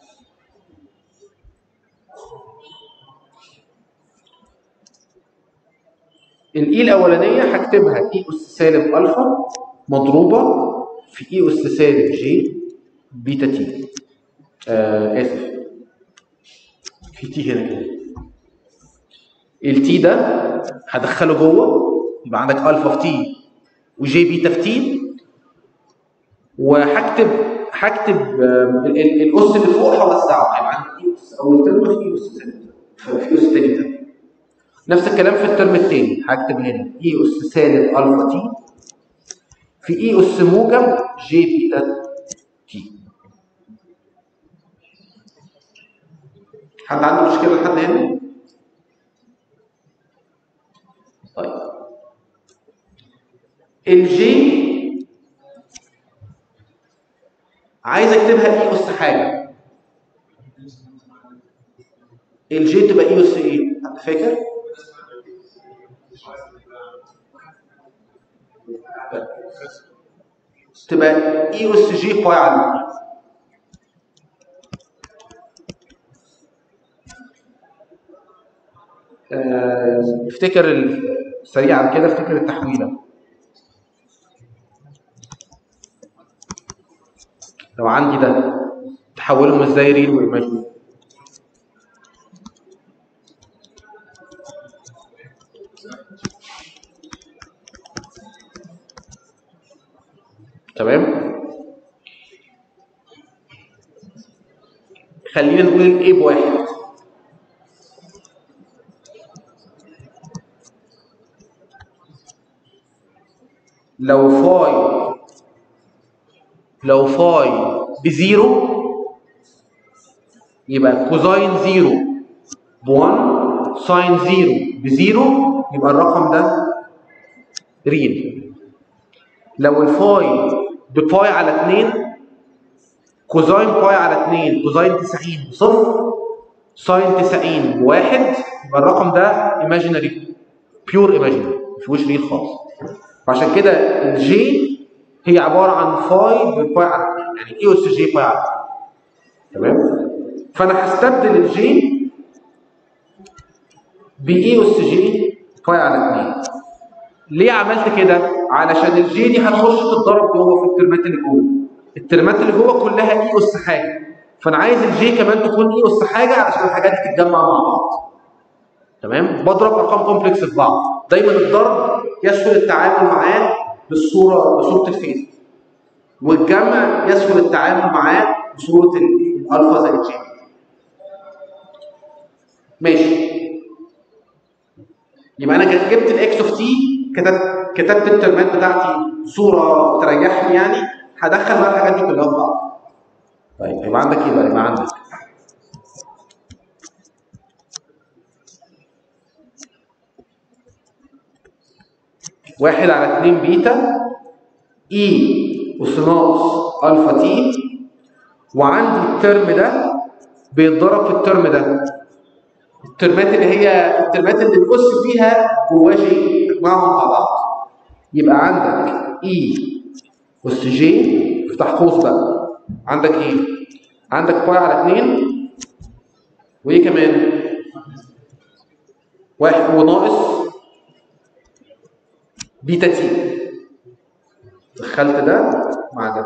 الاي الاولانيه هكتبها اي اس سالب الفا مضروبه في اي اس سالب جي بيتا تي آه اسف في تي هنا كده التي ده هدخله جوه يبقى عندك الفا في تي وجي بيتا في تي وهكتب هكتب آم، ال- ال- الاس اللي فوق هوسعه هيبقى عندي اي اس اول ترم في اس ثاني في اس تاني ترم نفس الكلام في الترم الثاني هكتب هنا اي اس سالب الفا تي في اي اس موجب جي بيتا تي حد عنده مشكله لحد هنا؟ طيب الجي عايز اكتبها اي اس حاجه الجي تبقى اي اس ايه؟ حد فاكر؟ تبقى اي اس جي باي على اتنين. آه، افتكر ال- سريعا كده افتكر التحويله لو عندي ده تحولهم ازاي ريل وايماجن تمام خلينا نقول الايه بواحد لو فاي لو فاي بزيرو يبقى كوزاين زيرو بوان ساين زيرو بزيرو يبقى الرقم ده ريل لو الفاي بباي على 2 كوزاين باي على 2 كوزاين 90 بصفر ساين 90 بواحد يبقى الرقم ده ايماجينري بيور ايماجينري ما فيهوش ريل خالص فعشان كده الجي هي عباره عن فاي بباي على 2 يعني اي اس جي باي على 2 تمام فانا هستبدل الجي باي اس جي باي على 2 ليه عملت كده؟ علشان الجي دي هتخش تتضرب جوه في الترمات اللي جوه. الترمات اللي جوه كلها اي اس حاجه. فانا عايز الجي كمان تكون اي اس حاجه علشان الحاجات دي تتجمع مع بعض. تمام؟ بضرب ارقام كومبلكس في بعض. دايما الضرب يسهل التعامل معاه بالصوره بصوره الفيز. والجمع يسهل التعامل معاه بصوره ال- الالفا زائد جي. ماشي. يبقى انا جبت الاكس اوف تي كتبت كتبت الترمات بتاعتي صوره تريحني يعني هدخل بقى الحاجات دي كلها في بعض. طيب يبقى عندك ايه بقى؟ يبقى عندك واحد على اتنين بيتا اي اس ناقص الفا تي وعندي الترم ده بيتضرب في الترم ده الترمات اللي هي الترمات اللي الاس فيها جواه شيء تجمعهم مع بعض يبقى عندك اي اس جي افتح قوس بقى عندك ايه؟ عندك باي على 2 وايه كمان؟ واحد وناقص بيتا تي دخلت ده مع ده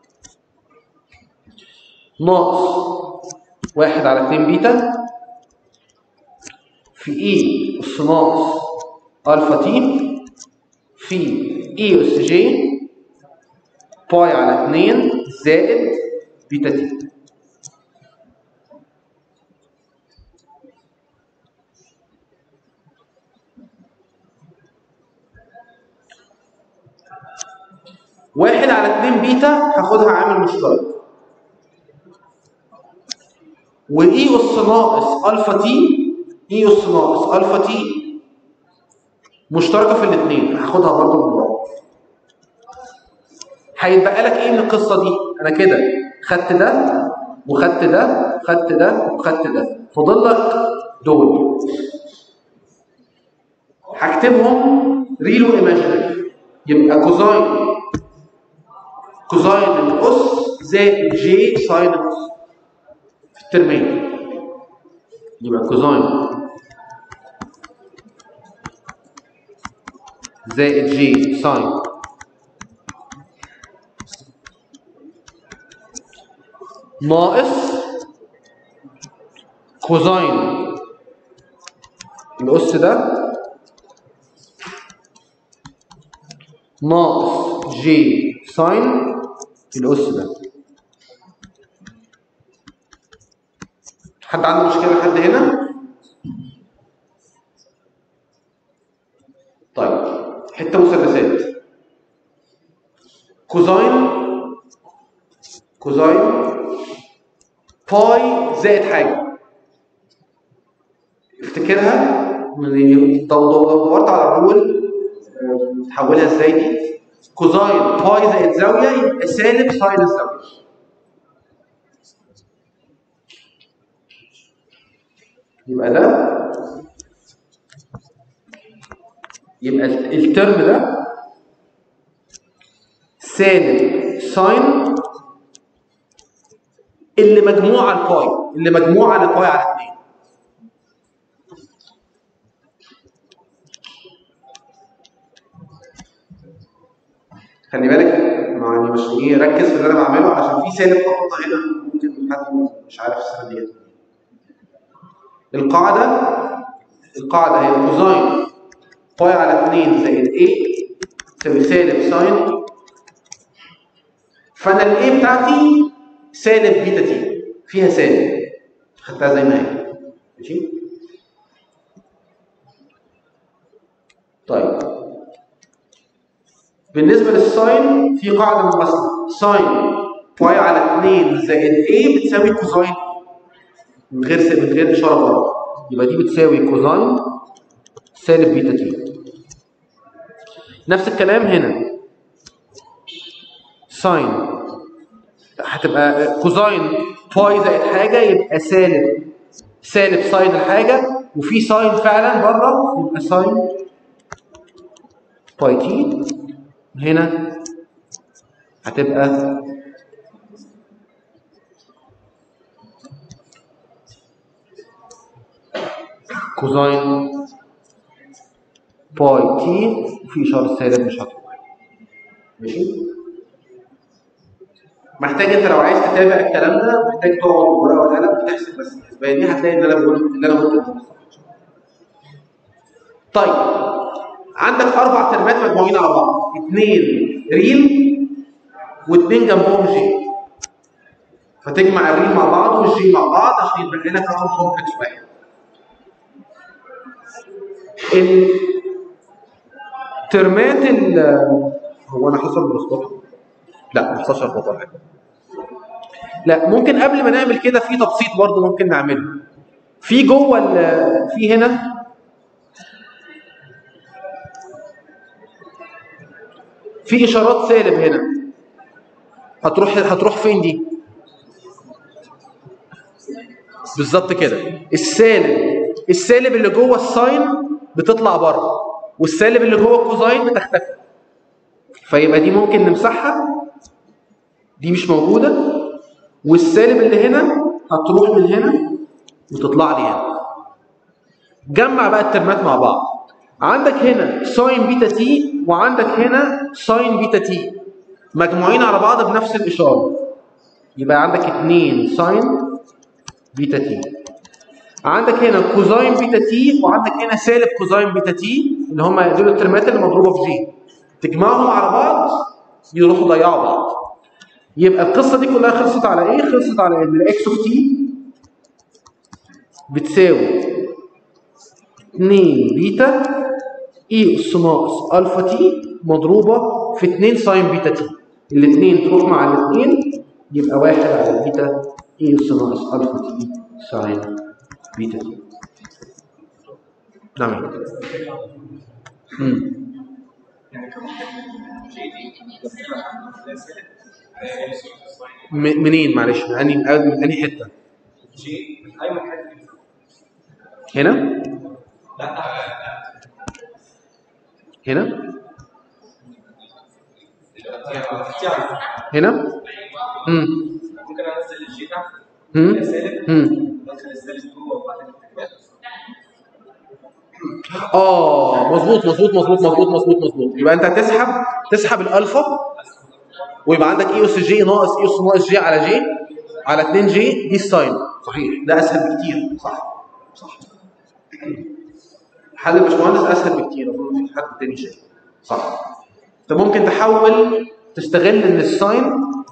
ناقص واحد على 2 بيتا في اي اس ناقص الفا تي في اي اس جي باي على 2 زائد بيتا تي واحد على 2 بيتا هاخدها عامل مشترك واي اس ناقص الفا تي اي اس ناقص الفا تي مشتركه في الاثنين هاخدها برضه من بعض هيتبقى لك ايه من القصه دي انا كده خدت ده وخدت ده خدت ده وخدت ده فاضل لك دول هكتبهم ريل وايماجينري يبقى كوزاين كوزاين الاس زائد جي ساين الاس في الترمين يبقى كوزاين زائد جي ساين ناقص كوزاين الأس ده ناقص جي ساين الأس ده حد عنده مشكلة لحد هنا؟ طيب حتة مثلثات كوزاين كوزاين باي زائد حاجة افتكرها من لو دورت على الرول آه، تحولها ازاي دي كوزاين باي زائد زاوية يبقى سالب ساين الزاوية يبقى ده يبقى الترم ده سالب ساين اللي مجموعة الباي اللي مجموعة للباي على 2 خلي بالك يعني مش ايه ركز في اللي انا بعمله عشان في سالب خطوطه هنا ممكن حد مش عارف السنه ديت القاعده القاعده هي كوزاين باي على 2 زائد a تساوي سالب ساين فانا الاي بتاعتي سالب بيتا تي فيها سالب خدتها زي ما هي ماشي طيب بالنسبه للساين في قاعده من المثل ساين باي على 2 زائد a بتساوي كوزاين من غير س- من غير اشاره بره يبقى دي بتساوي كوزاين سالب بيتا تي نفس الكلام هنا ساين هتبقى كوزاين باي زائد حاجه يبقى سالب سالب ساين الحاجه وفي ساين فعلا بره يبقى ساين باي تي هنا هتبقى كوزاين باي تي وفي اشاره سالب مش هتروح ماشي محتاج انت لو عايز تتابع الكلام ده محتاج تقعد بالورقه والقلم وتحسب بس الحسبان دي هتلاقي ان انا بقول اللي انا قلته ده صح. طيب عندك اربع ترمات مجموعين على بعض اثنين ريل واثنين جنبهم جي فتجمع الريل مع بعض والجي مع بعض عشان يبقى لنا كام كومبلكس واحد الترمات ال هو انا حصل بلخبطه لا ما حصلش لخبطه ولا حاجه لا ممكن قبل ما نعمل كده في تبسيط برضه ممكن نعمله في جوه ال- في هنا في اشارات سالب هنا هتروح هتروح فين دي بالظبط كده السالب السالب اللي جوه الساين بتطلع بره والسالب اللي جوه الكوزاين بتختفي فيبقى دي ممكن نمسحها دي مش موجوده والسالب اللي هنا هتروح من هنا وتطلع لي هنا جمع بقى الترمات مع بعض عندك هنا ساين بيتا تي وعندك هنا ساين بيتا تي مجموعين على بعض بنفس الاشاره يبقى عندك 2 ساين بيتا تي عندك هنا كوزاين بيتا تي وعندك هنا سالب كوزاين بيتا تي اللي هم دول الترمات اللي مضروبه في جي تجمعهم على بعض يروحوا ضيعوا بعض يبقى القصه دي كلها خلصت على ايه؟ خلصت على ان الاكس اوف تي بتساوي 2 بيتا اي اس ناقص الفا تي مضروبه في 2 ساين بيتا تي الاثنين تروح مع الاثنين يبقى واحد على بيتا اي اس ناقص الفا تي ساين بيتا تي نعم امم م- منين معلش من انهي من انهي حته جي ايمن حاجه هنا لا هنا يعني هنا امم ممكن انزل الجي تحت امم سالب امم ادخل السالب جوه وبعدين اه مظبوط مظبوط مظبوط مظبوط مظبوط مظبوط يبقى انت هتسحب تسحب الالفا ويبقى عندك اي اس جي ناقص اي اس ناقص جي على جي على 2 جي دي الساين صحيح ده اسهل بكتير صح صح حل الباشمهندس اسهل بكتير اظن في حد تاني شايف صح انت ممكن تحول تستغل ان الساين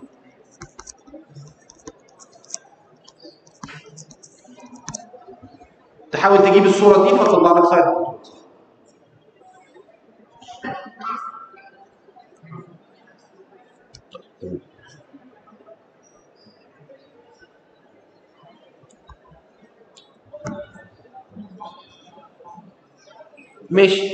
تحاول تجيب الصوره دي فتطلع لك ساين على طول. ماشي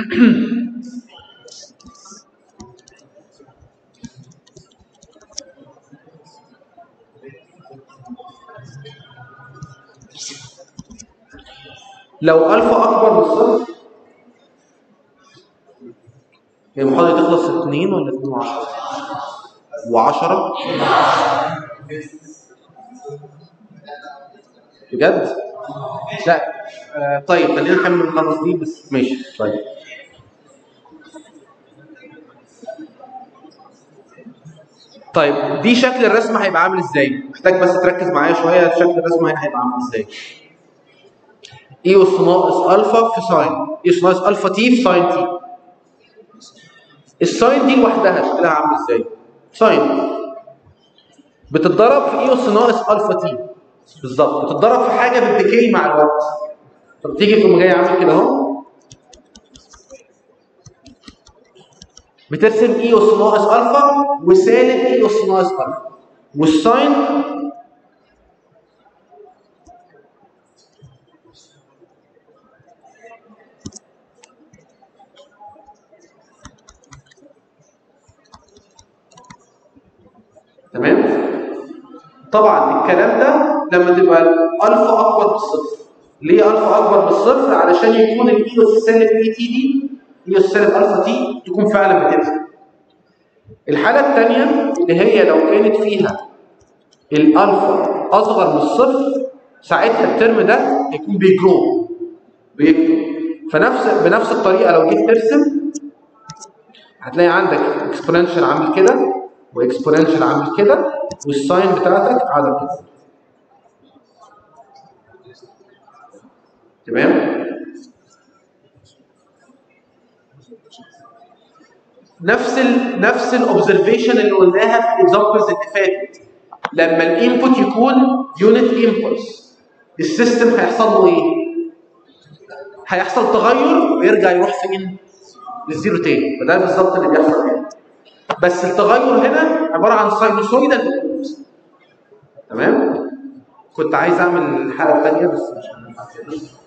لو ألفا أكبر من الصفر هي المحاضرة تخلص اتنين ولا اتنين وعشرة؟ وعشرة؟ بجد؟ لا آه طيب خلينا نكمل نخلص دي بس ماشي طيب طيب دي شكل الرسم هيبقى عامل ازاي؟ محتاج بس تركز معايا شويه شكل الرسم هنا هيبقى عامل ازاي؟ اي اس ناقص الفا في ساين اي اس ناقص الفا تي في ساين تي الساين دي لوحدها شكلها عامل ازاي؟ ساين بتتضرب في اي اس ناقص الفا تي بالظبط بتتضرب في حاجه بالديكي مع الوقت فبتيجي تقوم جاي عامل كده اهو بترسم اي اس ناقص الفا وسالب اي اس ناقص الفا والساين تمام طبعا الكلام ده لما تبقى الالفا اكبر من الصفر ليه الفا اكبر من الصفر علشان يكون الاي اس سالب اي تي دي اي اس سالب الفا تي تكون فعلا بتنزل الحاله الثانيه اللي هي لو كانت فيها الالفا اصغر من الصفر ساعتها الترم ده هيكون بيجرو بيكبر فنفس بنفس الطريقه لو جيت ترسم هتلاقي عندك اكسبوننشال عامل كده واكسبوننشال عامل كده والساين بتاعتك عامل كده تمام نفس ال نفس الاوبزرفيشن اللي قلناها في الاكزامبلز اللي فاتت لما الانبوت يكون يونت امبولس السيستم هيحصل له ايه؟ هيحصل تغير ويرجع يروح فين؟ للزيرو تاني فده بالظبط اللي بيحصل هنا بس التغير هنا عباره عن ساينوسويدال تمام؟ كنت عايز اعمل الحلقه الثانيه بس مش هنفع كده